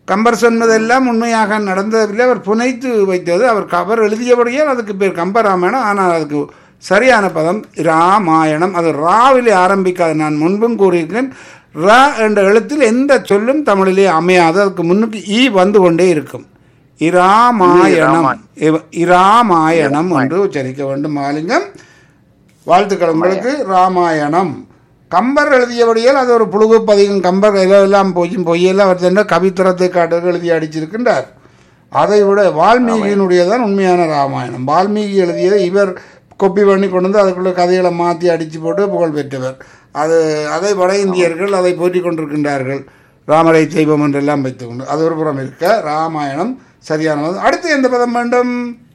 கம்பர் சொன்னதெல்லாம் உண்மையாக நடந்ததில்லை அவர் புனைத்து வைத்தது அவர் கவர் எழுதியபடியால் அதுக்கு பேர் கம்பராமாயணம் ஆனால் அதுக்கு சரியான பதம் ராமாயணம் அது ராவிலே ஆரம்பிக்காது நான் முன்பும் கூறியிருக்கேன் ரா என்ற எழுத்தில் எந்த சொல்லும் தமிழிலே அமையாது அதுக்கு முன்னுக்கு ஈ வந்து கொண்டே இருக்கும் இராமாயணம் இவ- இராமாயணம் என்று உச்சரிக்க வேண்டும் மாலிங்கம் வாழ்த்துக்கள் உங்களுக்கு ராமாயணம் கம்பர் எழுதியபடியால் அது ஒரு புழுகு பதிகம் கம்பர் எல்லாம் பொய்யும் பொய்யெல்லாம் அவர் சென்ற கவித்திரத்தை காட்டு எழுதி அடிச்சிருக்கின்றார் அதை விட வால்மீகியினுடையதான் உண்மையான ராமாயணம் வால்மீகி எழுதியதை இவர் கொப்பி பண்ணி கொண்டு வந்து அதுக்குள்ள கதைகளை மாற்றி அடித்து போட்டு புகழ் பெற்றவர் அது அதை வட இந்தியர்கள் அதை போற்றி கொண்டிருக்கின்றார்கள் ராமரை தெய்வம் என்றெல்லாம் வைத்துக்கொண்டு அது ஒரு புறம் இருக்க ராமாயணம் சரியானது அடுத்து எந்த பதம் வேண்டும்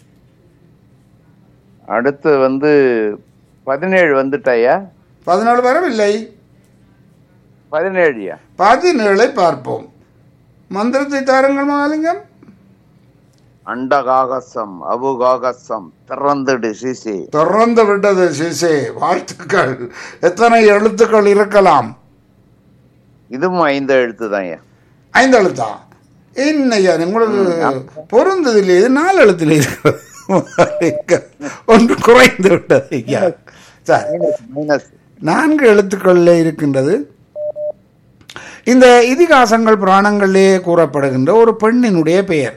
அடுத்து வந்து பதினேழு வந்துட்டாயா பதினாலு வரவில்லை பதினேழுயா பதினேழை பார்ப்போம் மந்திரத்தை தாருங்கள் மகாலிங்கம் அண்டகாகசம் அபுகாகசம் திறந்துடு சிசி திறந்து விட்டது சிசே வாழ்த்துக்கள் எத்தனை எழுத்துக்கள் இருக்கலாம் இதுவும் ஐந்து எழுத்து தான்யா ஐந்து எழுத்தா என்னையா உங்களுக்கு பொருந்தது இல்லையே இது நாலு எழுத்துல இருக்கிறது ஒன்று குறைந்து விட்டது ஐயா சரி மைனஸ் நான்கு எழுத்துக்களில் இருக்கின்றது இந்த இதிகாசங்கள் புராணங்களிலே கூறப்படுகின்ற ஒரு பெண்ணினுடைய பெயர்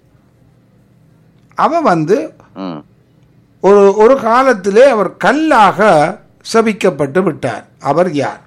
அவ வந்து ம் ஒரு ஒரு காலத்திலே அவர் கல்லாக சபிக்கப்பட்டு விட்டார் அவர் யார்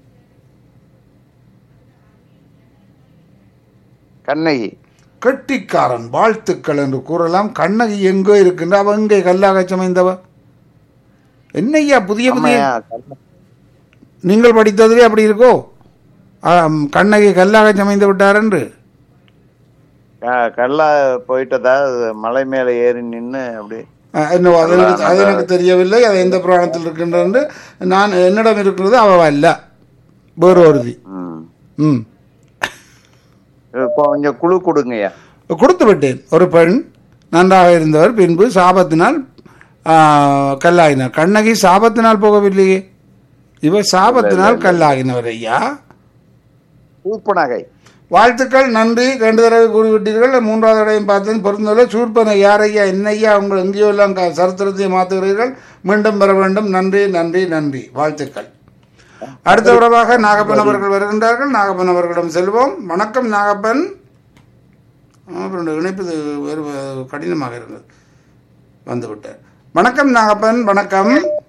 கண்ணகி கெட்டிக்காரன் வாழ்த்துக்கள் என்று கூறலாம் கண்ணகி எங்கோ இருக்கின்ற அவ எங்கே கல்லாக சமைந்தவ என்னய்யா புதிய புதிய ஆமாய்யா, கண்ண- நீங்கள் படித்ததிலே அப்படி இருக்கோ ஆம், கண்ணகி கல்லாக சமைந்து விட்டார் என்று க- கல்லா போயிட்டதா அது மலை மேல ஏறி நின்னு அப்படி அஹ், என்னவோ அது எனக்கு அது எனக்கு தெரியவில்லை அது எந்த புராணத்தில் இருக்கின்றது என்று நான் என்னிடம் இருக்கிறது அவ அல்ல வேறு ஒருதி ம் ம் இப்போ கொஞ்சம் குழு கொடுங்கய்யா கொடுத்து விட்டேன் ஒரு பெண் நன்றாக இருந்தவர் பின்பு சாபத்தினால் ஆ, கல்லாகினார் கண்ணகி சாபத்தினால் போகவில்லையே இவர் சாபத்தினால் கல்லாகினவர் ஐயா பூப்பனகை வாழ்த்துக்கள் நன்றி ரெண்டு தடவை கூறிவிட்டீர்கள் மூன்றாவது தடவையும் பார்த்தேன் பொருந்தவில்லை சூர்பனை யாரையா என்னையா உங்கள் எங்கேயோ எல்லாம் க- சரித்திரத்தை மாற்றுகிறீர்கள் மீண்டும் பெற வேண்டும் நன்றி நன்றி நன்றி வாழ்த்துக்கள் அடுத்த உறவாக நாகப்பன் அவர்கள் வருகின்றார்கள் நாகப்பன் அவர்களிடம் செல்வோம் வணக்கம் நாகப்பன் அப்புறம் இணைப்பது வேறு வே- கடினமாக இருந்தது வந்துவிட்டார் வணக்கம் நாகப்பன் வணக்கம்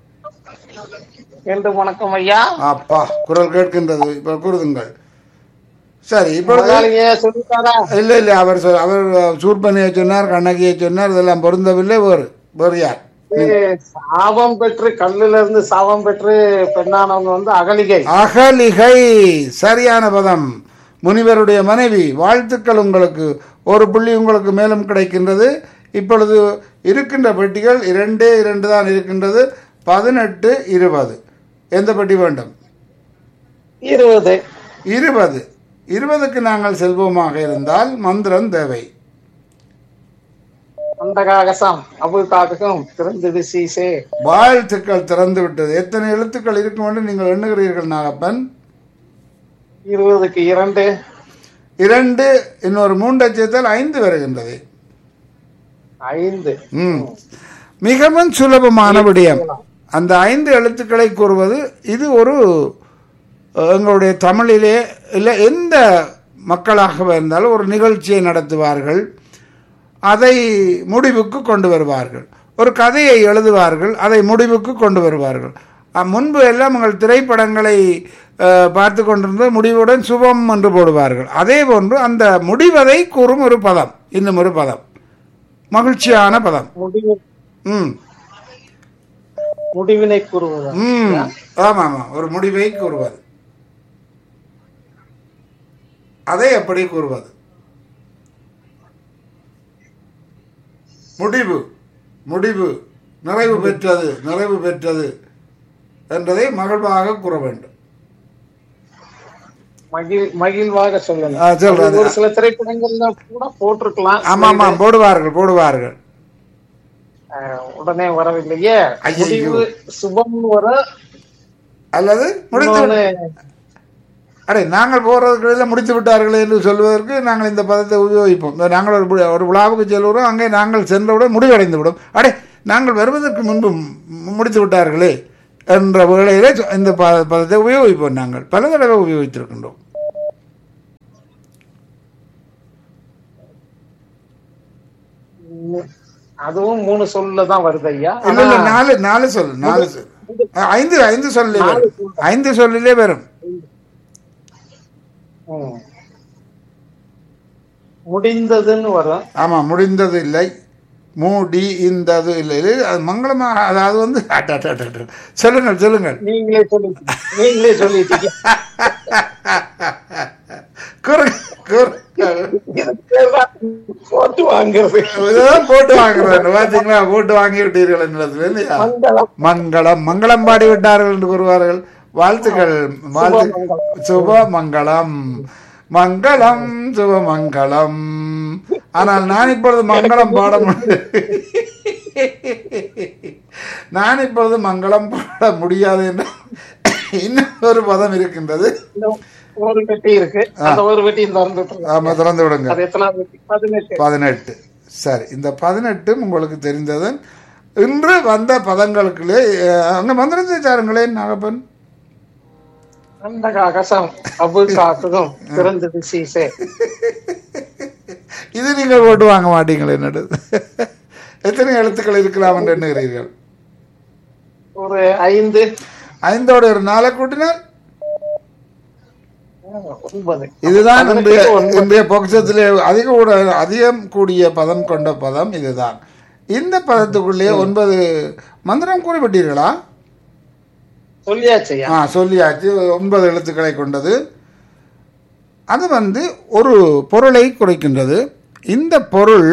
என்று வணக்கம் ஐயா அப்பா குரல் கேட்கின்றது இப்போ கூறுதுங்கள் சரி இப்பொழுது முதலாளிங்க சொல்லிட்டாரா இல்ல இல்ல அவர் சொ- அவர் சூர்பனியை சொன்னார் கண்ணகியை சொன்னார் இதெல்லாம் பொருந்தவில்லை வேறு வேறு யார் சாபம் பெற்று கல்லுல இருந்து சாபம் பெற்று பெண்ணானவங்க வந்து அகலிகை அகலிகை சரியான பதம் முனிவருடைய மனைவி வாழ்த்துக்கள் உங்களுக்கு ஒரு புள்ளி உங்களுக்கு மேலும் கிடைக்கின்றது இப்பொழுது இருக்கின்ற பெட்டிகள் இரண்டே இரண்டு தான் இருக்கின்றது பதினெட்டு இருபது எந்த பெட்டி வேண்டும் இருபது இருபது இருபதுக்கு நாங்கள் செல்வோமாக இருந்தால் மந்திரம் தேவை அந்தகாகசம் அபுகாகம் திறந்தது சீசே வாழ்த்துக்கள் திறந்து விட்டது எத்தனை எழுத்துக்கள் இருக்கும் என்று நீங்கள் எண்ணுகிறீர்கள் நாகப்பன் இருபதுக்கு இரண்டு இரண்டு இன்னொரு மூன்றை சேர்த்தால் ஐந்து வருகின்றது ஐந்து ம் மிகவும் சுலபமான விடயம் அந்த ஐந்து எழுத்துக்களை கூறுவது இது ஒரு அஹ், எங்களுடைய தமிழிலே இல்லை எந்த மக்களாக இருந்தாலும் ஒரு நிகழ்ச்சியை நடத்துவார்கள் அதை முடிவுக்கு கொண்டு வருவார்கள் ஒரு கதையை எழுதுவார்கள் அதை முடிவுக்கு கொண்டு வருவார்கள் அஹ், முன்பு எல்லாம் உங்கள் திரைப்படங்களை அஹ், பார்த்து கொண்டிருந்த முடிவுடன் சுபம் என்று போடுவார்கள் அதே போன்று அந்த முடிவதை கூறும் ஒரு பதம் இன்னும் ஒரு பதம் மகிழ்ச்சியான பதம் முடிவு ம் முடிவினை கூறுவது ம் ஆமாம் ஆமாம் ஒரு முடிவை கூறுவது அதை எப்படி கூறுவது முடிவு முடிவு நிறைவு பெற்றது நிறைவு பெற்றது என்றதை மகிழ்வாக கூற வேண்டும் மகிழ் மகிழ்வாக சொல்லணும் ஆ, சொல்றேன். அது ஒரு சில திரைப்படங்கள்ல கூட போட்டிருக்கலாம் ஆமாம் ஆமாம் போடுவார்கள் போடுவார்கள் அஹ், உடனே வரவில்லையே ஐயையோ. முடிவு சுபம் வர அல்லது முடித்து இன்னொன்னு அடே நாங்கள் போகிறதுக்கு முடித்து விட்டார்களே என்று சொல்வதற்கு நாங்கள் இந்த பதத்தை உபயோகிப்போம் இந்த நாங்கள் ஒரு வி- ஒரு விழாவுக்கு செல்கிறோம் அங்கே நாங்கள் சென்றவுடன் முடிவடைந்து விடும் அடே நாங்கள் வருவதற்கு முன்பு மு- முடித்து விட்டார்களே என்ற வேளையிலே சொ- இந்த ப பதத்தை உபயோகிப்போம் நாங்கள் பல தடவை உபயோகித்திருக்கின்றோம் அதுவும் மூணு சொல்ல தான் வருது ஐயா இல்ல இல்ல நாலு நாலு சொல் நாலு சொல் அஹ், ஐந்து ஐந்து சொல்லிலே வரும் ஐந்து சொல்லிலே வரும் ம். முடிந்ததுன்னு வரும் ஆமா முடிந்தது இல்லை மூடி இந்தது இல்லை இல்லை அது மங்களமாக அதாவது வந்து அட, அட, அட, அட. சொல்லுங்கள் சொல்லுங்கள் நீங்களே சொல்லிட்டீங்க நீங்களே சொல்லிட்டீங்க குறுங்க குறுங்க போட்டு வாங்குறது இதுதான் போட்டு வாங்குறேன் பாத்தீங்களா போட்டு வாங்கி விட்டீர்கள் என்பது இல்லையா மங்களம் மங்களம் மங்களம் பாடி விட்டார்கள் என்று கூறுவார்கள் வாழ்த்துக்கள் வாழ்த்து சுப மங்களம் மங்களம் சுப மங்களம் ஆனால் நான் இப்பொழுது மங்களம் பாட முடியாது நான் இப்பொழுது மங்களம் பாட முடியாது என்று இன்னும் ஒரு பதம் இருக்கின்றது இன்னும் ஒரு பெட்டி இருக்கு அந்த ஒரு பெட்டி திறந்துட்டு ஆமா திறந்து விடுங்க அது எத்தனாவது பெட்டி பதினெட்டு பதினெட்டு சரி இந்த பதினெட்டும் உங்களுக்கு தெரிந்தது இன்று வந்த பதங்களுக்குள்ளே அஹ், அங்க மந்திரத்தை சாருங்களேன் நாகப்பன் அந்த காகசம் அபு காக்கும் திறந்தது சீசே இது நீங்கள் போட்டு வாங்க மாட்டீங்களே என்னது எத்தனை எழுத்துக்கள் இருக்கலாம் என்று எண்ணுகிறீர்கள் ஒரு ஐந்து ஐந்தோட ஒரு நாளை கூட்டினால் ஒன்பது இதுதான் இன்றைய பதினெட்டுக்கு ஒன்பது. இன்றைய பொக்சத்திலே அதிக கூட அதிகம் கூடிய பதம் கொண்ட பதம் இதுதான் இந்த பதத்துக்குள்ளே ஒன்பது மந்திரம் கூறிவிட்டீர்களா சொல்லியாச்சு ஐயா ஆ சொல்லியாச்சு ஒன்பது எழுத்துக்களை கொண்டது அது வந்து ஒரு பொருளை குறைக்கின்றது இந்த பொருள்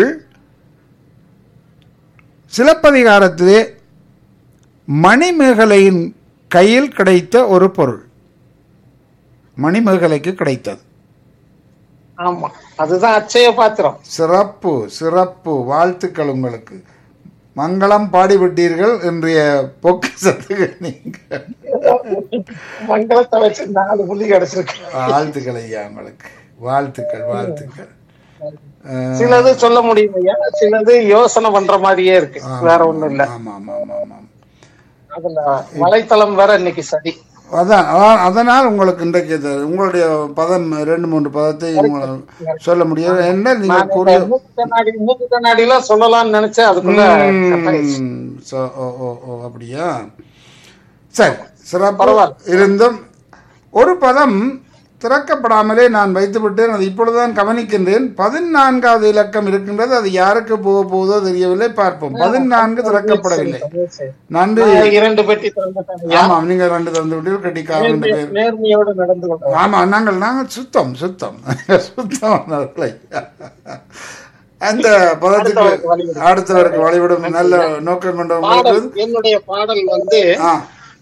சிலப்பதிகாரத்திலே மணிமேகலையின் கையில் கிடைத்த ஒரு பொருள் மணிமேகலைக்கு கிடைத்தது ஆமா அதுதான் அச்சய பாத்திரம் சிறப்பு சிறப்பு வாழ்த்துக்கள் உங்களுக்கு மங்களம் பாடிவிட்டீர்கள் இன்றைய பொக்கிசத்துக்கு நீங்கள் மங்களத்தை வச்சு நாலு புள்ளி கிடைச்சிருக்கு வாழ்த்துக்கள் ஐயா உங்களுக்கு வாழ்த்துக்கள் வாழ்த்துக்கள் அஹ், சிலது சொல்ல முடியும் ஐயா சிலது யோசனை பண்ற மாதிரியே இருக்கு வேற ஒண்ணும் இல்ல ஆமா ஆமா ஆமா ஆமா அதுல வலைத்தளம் வேற இன்னைக்கு சரி அதான் அதான் அதனால் உங்களுக்கு இன்றைக்கு இது உங்களுடைய பதம் ரெண்டு மூன்று பதத்தை உங்களால் சொல்ல முடியும் என்ன நீங்கள் கூறிய மூக்கு கண்ணாடி மூக்கு கண்ணாடிலாம் சொல்லலாம்னு நினைச்சேன் அதுக்குள்ள cut ஆயிடுச்சு. ம், so, ஓ ஓ ஓ அப்படியா சரி சிறப்பு பரவாயில்ல. இருந்தும் ஒரு பதம் திறக்கப்படாமலே நான் வைத்து விட்டேன் அது இப்பொழுதுதான் கவனிக்கின்றேன் பதினான்காவது இலக்கம் இருக்கின்றது அது யாருக்கு போக போகுதோ தெரியவில்லை பார்ப்போம் பதினான்கு திறக்கப்படவில்லை சரி. நன்றி நான் இரண்டு பெட்டி திறந்துட்டேன் ஐயா. ஆமா நீங்க ரெண்டு தந்து விட்டீர்கள் கட்டிக்கார ரெண்டு நேர்மை- பேர் நேர்மையோடு நடந்து கொண்டோம் ஆமா நாங்கள் நாங்கள் சுத்தம் சுத்தம் சுத்தமானவர்களை அந்த பதத்துக்கு அடுத்தவருக்கு வழிவிடும். அடுத்தவருக்கு வழிவிடும் நல்ல நோக்கம் கொண்டவங்களுக்கு பாடல் என்னுடைய பாடல் வந்து ஆ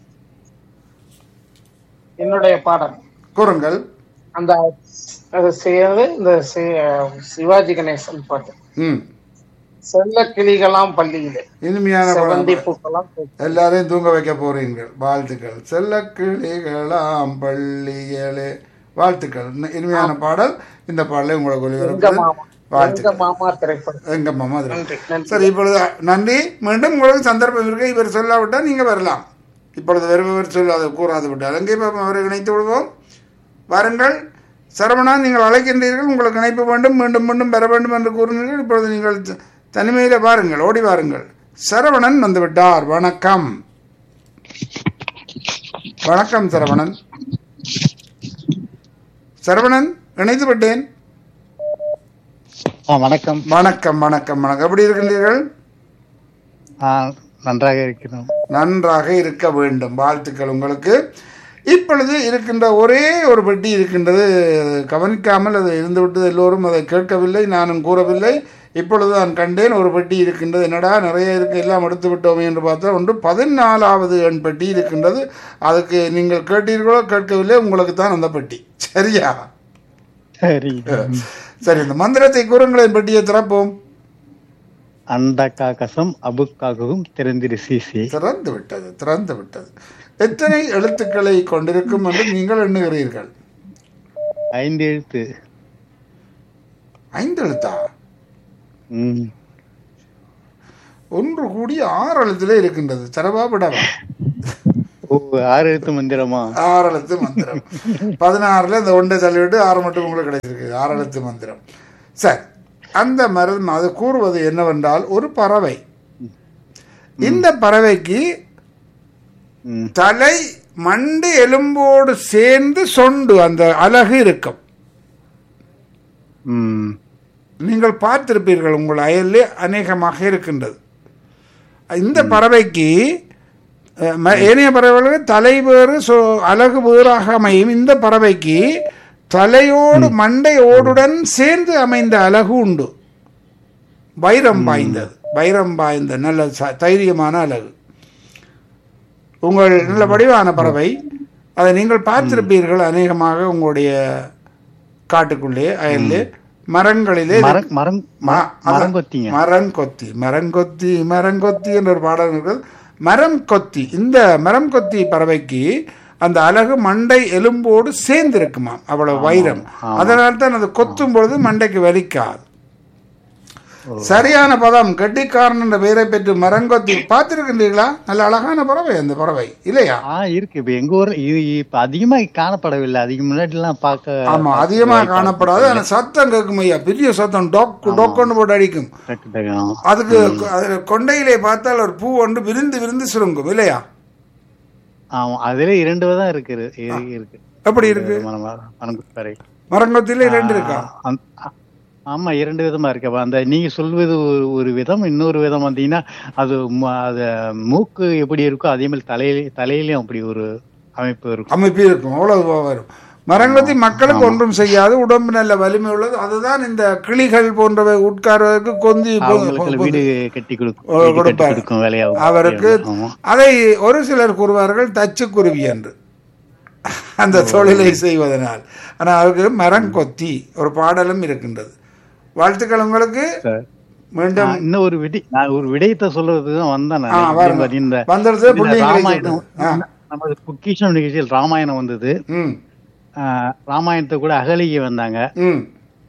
என்னுடைய பாடல் கூறுங்கள் அந்த அது செய்யறது இந்த சி- சிவாஜி கணேசன் பாட்டு ம் செல்ல கிளிகளாம் பள்ளியிலே இனிமையான செவந்தி படம். பூக்கெல்லாம் பூக்கும். எல்லாரையும் தூங்க வைக்க போறீங்கள் வாழ்த்துக்கள் செல்ல கிளிகளாம் பள்ளிகளே வாழ்த்துக்கள் இன்ன- இனிமையான பாடல் இந்த பாடலை உங்களுக்கு எங்க ஒளிபரப்பு மாமா எங்க வாழ்த்துக்கள் மாமா திரைப்படம் எங்க மாமா அது. நன்றி நன்றி சரி இப்பொழுது நன்றி மீண்டும் உங்களுக்கு சந்தர்ப்பம் இருக்கு இவர் சொல்லாவிட்டால் நீங்க வரலாம் இப்பொழுது வருபவர் சொல்லாத கூறாது விட்டால் அங்கே பாப்போம் அவரை இணைத்து விடுவோம் வாருங்கள் சரவணா நீங்கள் அழைக்கின்றீர்கள் உங்களுக்கு இணைப்பு வேண்டும் மீண்டும் மீண்டும் பெற வேண்டும் என்று கூறினீர்கள் இப்பொழுது நீங்கள் த- தனிமையில வாருங்கள் ஓடி வாருங்கள் சரவணன் வந்து விட்டார் வணக்கம் வணக்கம் சரவணன் சரவணன் இணைத்து விட்டேன் ஆ வணக்கம் வணக்கம் வணக்கம் வணக்கம் எப்படி இருக்கின்றீர்கள் ஆ நன்றாக இருக்கிறோம் நன்றாக இருக்க வேண்டும் வாழ்த்துக்கள் உங்களுக்கு இப்பொழுது இருக்கின்ற ஒரே ஒரு பெட்டி இருக்கின்றது கவனிக்காமல் அது இருந்துவிட்டது எல்லோரும் அதை கேட்கவில்லை நானும் கூறவில்லை இப்பொழுது நான் கண்டேன் ஒரு பெட்டி இருக்கின்றது என்னடா நிறைய இருக்கு எல்லாம் எடுத்து விட்டோமே என்று பார்த்தா ஒன்று பதினாலாவது எண் பெட்டி இருக்கின்றது அதுக்கு நீங்கள் கேட்டீர்களோ கேட்கவில்லை உங்களுக்கு தான் அந்த பெட்டி சரியா சரி சரி இந்த மந்திரத்தை கூறுங்களேன் பெட்டியை திறப்போம் அண்ட காக்கசம் அபுக்காகவும் திறந்திரு சிசி திறந்து விட்டது திறந்து விட்டது எத்தனை எழுத்துக்களை கொண்டிருக்கும் என்று நீங்கள் எண்ணுகிறீர்கள் ஐந்து எழுத்து ஐந்து எழுத்தா ம். ஒன்று கூடி ஆறு எழுத்துல இருக்கின்றது தரவா விடவா ஓ ஆறு எழுத்து மந்திரமா ஆறு எழுத்து மந்திரம் பதினாறுல இந்த ஒன்றை தள்ளிவிட்டு ஆறு மட்டும் உங்களுக்கு கிடைச்சிருக்கு ஆறு எழுத்து மந்திரம் சரி அந்த மரம் அது கூறுவது என்னவென்றால் ஒரு பறவை இந்த பறவைக்கு ம். தலை மண்டு எலும்போடு சேர்ந்து சொண்டு அந்த அழகு இருக்கும் ம். நீங்கள் பார்த்திருப்பீர்கள் உங்கள் அயல்லே அநேகமாக இருக்கின்றது இந்த பறவைக்கு அஹ், ம- ஏனைய பறவைகளுக்கு தலை வேறு சொ- அழகு வேறாக அமையும் இந்த பறவைக்கு தலையோடு மண்டை ஓடுடன் சேர்ந்து அமைந்த அழகு உண்டு வைரம் பாய்ந்தது வைரம் பாய்ந்த நல்ல ச- தைரியமான அழகு உங்கள் நல்ல வடிவான பறவை அதை நீங்கள் பார்த்திருப்பீர்கள் அநேகமாக உங்களுடைய காட்டுக்குள்ளே அயல்லே மரங்களிலே மரம் மரம் ம- அத- மரங்கொத்திங்க மரங்கொத்தி மரங்கொத்தி மரங்கொத்தி என்ற ஒரு பாடல் இருக்கிறது மரம் கொத்தி இந்த மரம் கொத்தி பறவைக்கு அந்த அழகு மண்டை எலும்போடு சேர்ந்து இருக்குமாம் அவ்வளவு வைரம் அதனால தான் அது கொத்தும் பொழுது மண்டைக்கு வலிக்காது சரியான பதம் கெட்டிக்காரன் என்ற பெயரை பெற்று மரங்கொத்தி பார்த்திருக்கின்றீர்களா நல்ல அழகான பறவை அந்த பறவை இல்லையா ஆ இருக்கு இப்ப எங்க ஊர் இது இப்ப அதிகமா காணப்படவில்லை அதிக முன்னாடி எல்லாம் பார்க்க ஆமா அதிகமாக காணப்படாது ஆனா சத்தம் கேட்கும் ஐயா பெரிய சத்தம் டொக்கு டொக்குன்னு போட்டு அடிக்கும் டக்கு டக்கு, ஆ. அதுக்கு அதுல கொண்டையிலே பார்த்தால் ஒரு பூ ஒன்று விருந்து விருந்து சுருங்கும் இல்லையா ஆமா அதுல இரண்டு விதம் இருக்குது இரு- இருக்கு எப்படி இருக்கு மரம் மரங்குப்பறை மரங்கொத்தில ரெண்டு இருக்கா அந்த- ஆ- ஆமா இரண்டு விதமா இருக்கு அப்ப அந்த நீங்க சொல்வது ஒரு ஒரு விதம் இன்னொரு விதம் வந்தீங்கன்னா அது ம- அது மூக்கு எப்படி இருக்கோ அதே மாதிரி தலையில தலையிலயும் அப்படி ஒரு அமைப்பு இருக்கும் அமைப்பு இருக்கும் அவ்வளவு வரும் மரங்கொத்தி மக்களுக்கு ஒன்றும் செய்யாது உடம்பு நல்ல வலிமை உள்ளது அதுதான் இந்த கிளிகள் போன்றவை உட்கார்வதற்கு கொந்தி பொ- அவங்களுக்கு பொ- வீடு கட்டி கொடுக்கும் ஓ, வீடு கட்டி கொடுப்பார். கொடுக்கும் வேலையாகும் அவருக்கு ஆமா அதை ஒரு சிலர் கூறுவார்கள் தச்சுக்குருவி என்று அந்த தொழிலை செய்வதனால் ஆனால் அவருக்கு மரங்கொத்தி ஒரு பாடலும் இருக்கின்றது வாழ்த்துக்கள் உங்களுக்கு சரி. மீண்டும் நான் இன்னும் ஒரு விடை நான் ஒரு விடயத்தை சொல்றதுக்கு தான் வந்தேன் ஆ, நான் வாருங்க. இதே மாதிரி இந்த வந்துடுது இதுல புள்ளியும் ராமாயணம் கிடைச்சு விட்டது. நமது பொக்கிஷம் நிகழ்ச்சியில் ராமாயணம் வந்தது ம் ஆஹ் ராமாயணத்தை கூட அகலிகை வந்தாங்க ம்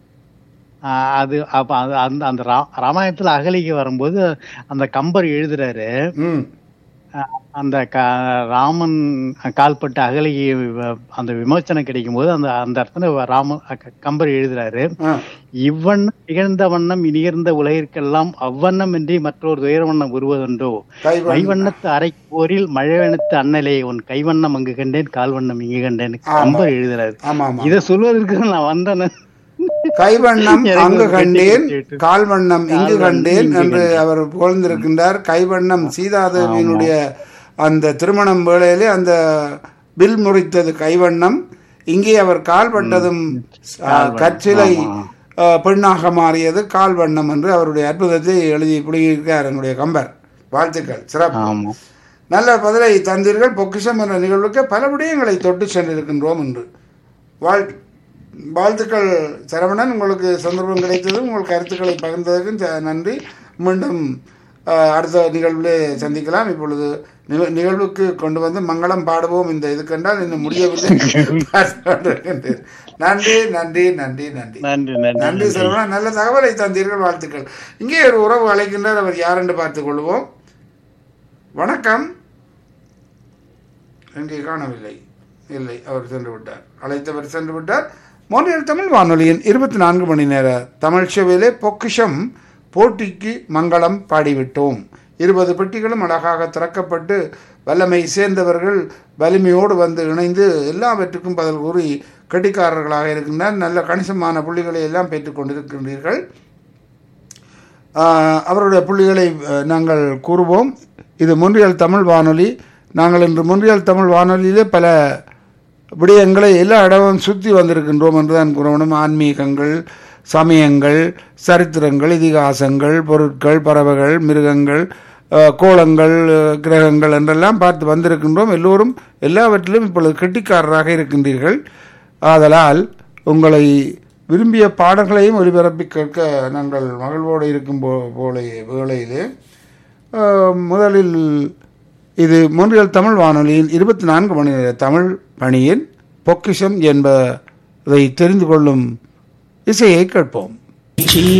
ஆஹ் அது அப்ப அது அந்த அந்த ரா- ராமாயணத்துல அகலிகை வரும்போது அந்த கம்பர் எழுதுறாரு ம் ஆஹ் அந்த க ராமன் கால்பட்ட அகலிகை வ- அந்த விமோச்சனம் கிடைக்கும் போது அந்த அந்த இடத்துல ராம க- கம்பர் எழுதுறாரு ஆ இவ்வண்ணம் நிகழ்ந்த வண்ணம் நிகழ்ந்த உலகிற்கெல்லாம் அவ்வண்ணம் இன்றி மற்றொரு துயர வண்ணம் உருவதுண்டோ கைவண்ணம். மைவண்ணத்து அரை போரில் மழைவண்ணத்து அண்ணலே உன் கைவண்ணம் அங்கு கண்டேன் கால்வண்ணம் இங்கு கண்டேன் ஆமா. கம்பர் எழுதுறாரு ஆமா ஆமா இத சொல்வதற்கு நான் வந்தேன் கைவண்ணம் எனக்கு அங்கு ஒரு கண்டேன் கட்டி கேட்டு. கால்வண்ணம் இங்கு கால்வண்ணம் கண்டேன் இங்கு என்று அவர் புகழ்ந்திருக்கின்றார் கைவண்ணம் சீதாதேவியினுடைய அந்த திருமணம் வேளையிலே அந்த வில் முறித்தது கைவண்ணம் இங்கே அவர் கால்பட்டதும் ஆ, கற்சிலை ஆ, பெண்ணாக மாறியது கால்வண்ணம் என்று அவருடைய அற்புதத்தை எழுதி புடியிருக்கார் என்னுடைய கம்பர் வாழ்த்துக்கள் சிறப்பு ஆமா நல்ல பதிலை தந்தீர்கள் பொக்கிஷம் என்ற நிகழ்வுக்கு பல விடயங்களை தொட்டு சென்றிருக்கின்றோம் என்று வாழ் வாழ்த்துக்கள் சரவணன் உங்களுக்கு சந்தர்ப்பம் கிடைத்தது உங்கள் கருத்துக்களை பகிர்ந்ததற்கும் ச- நன்றி மீண்டும் அஹ், அடுத்த நிகழ்விலே சந்திக்கலாம் இப்பொழுது நிக- நிகழ்வுக்கு கொண்டு வந்து மங்களம் பாடுவோம் இந்த இதுக்கென்றால் இன்னும் முடியவில்லை பார்த்துக் கொண்டிருக்கின்றேன். நன்றி நன்றி நன்றி நன்றி நன்றி நன்றி நன்றி சரவணன் நல்ல தகவலை தந்தீர்கள் வாழ்த்துக்கள் இங்கே ஒரு உறவு அழைக்கின்றார் அவர் யார் என்று பார்த்துக் கொள்வோம் வணக்கம் எங்கே காணவில்லை இல்லை அவர் சென்று விட்டார் அழைத்தவர் சென்று விட்டார் மோனியல் தமிழ் வானொலியின் இருபத்தி நான்கு மணி நேர தமிழ் சேவையிலே பொக்கிஷம் போட்டிக்கு மங்களம் பாடிவிட்டோம் இருபது பெட்டிகளும் அழகாக திறக்கப்பட்டு வல்லமை சேர்ந்தவர்கள் வலிமையோடு வந்து இணைந்து எல்லாவற்றுக்கும் பதில் கூறி கெட்டிக்காரர்களாக இருக்கின்றனர் நல்ல கணிசமான புள்ளிகளை எல்லாம் பெற்றுக் கொண்டிருக்கின்றீர்கள் ஆஹ் அவருடைய புள்ளிகளை அஹ், நாங்கள் கூறுவோம் இது முன்றியல் தமிழ் வானொலி நாங்கள் இன்று முன்றியல் தமிழ் வானொலியிலே பல விடயங்களை எல்லா இடமும் சுற்றி வந்திருக்கின்றோம் என்றுதான் கூறணும் ஆன்மீகங்கள் சமயங்கள் சரித்திரங்கள் இதிகாசங்கள் பொருட்கள் பறவைகள் மிருகங்கள் அஹ், கோலங்கள் அஹ், கிரகங்கள் என்றெல்லாம் பார்த்து வந்திருக்கின்றோம் எல்லோரும் எல்லாவற்றிலும் இப்பொழுது கெட்டிக்காரராக இருக்கின்றீர்கள் ஆதலால் உங்களை விரும்பிய பாடல்களையும் ஒலிபரப்பி கேட்க நாங்கள் மகிழ்வோடு இருக்கும் போ போல வேளையிலே அஹ், முதலில் இது மூன்றியல் தமிழ் வானொலியின் இருபத்தி நான்கு மணி நேர தமிழ் பணியின் பொக்கிஷம் என்ப இதை தெரிந்து கொள்ளும் இசையை கேட்போம்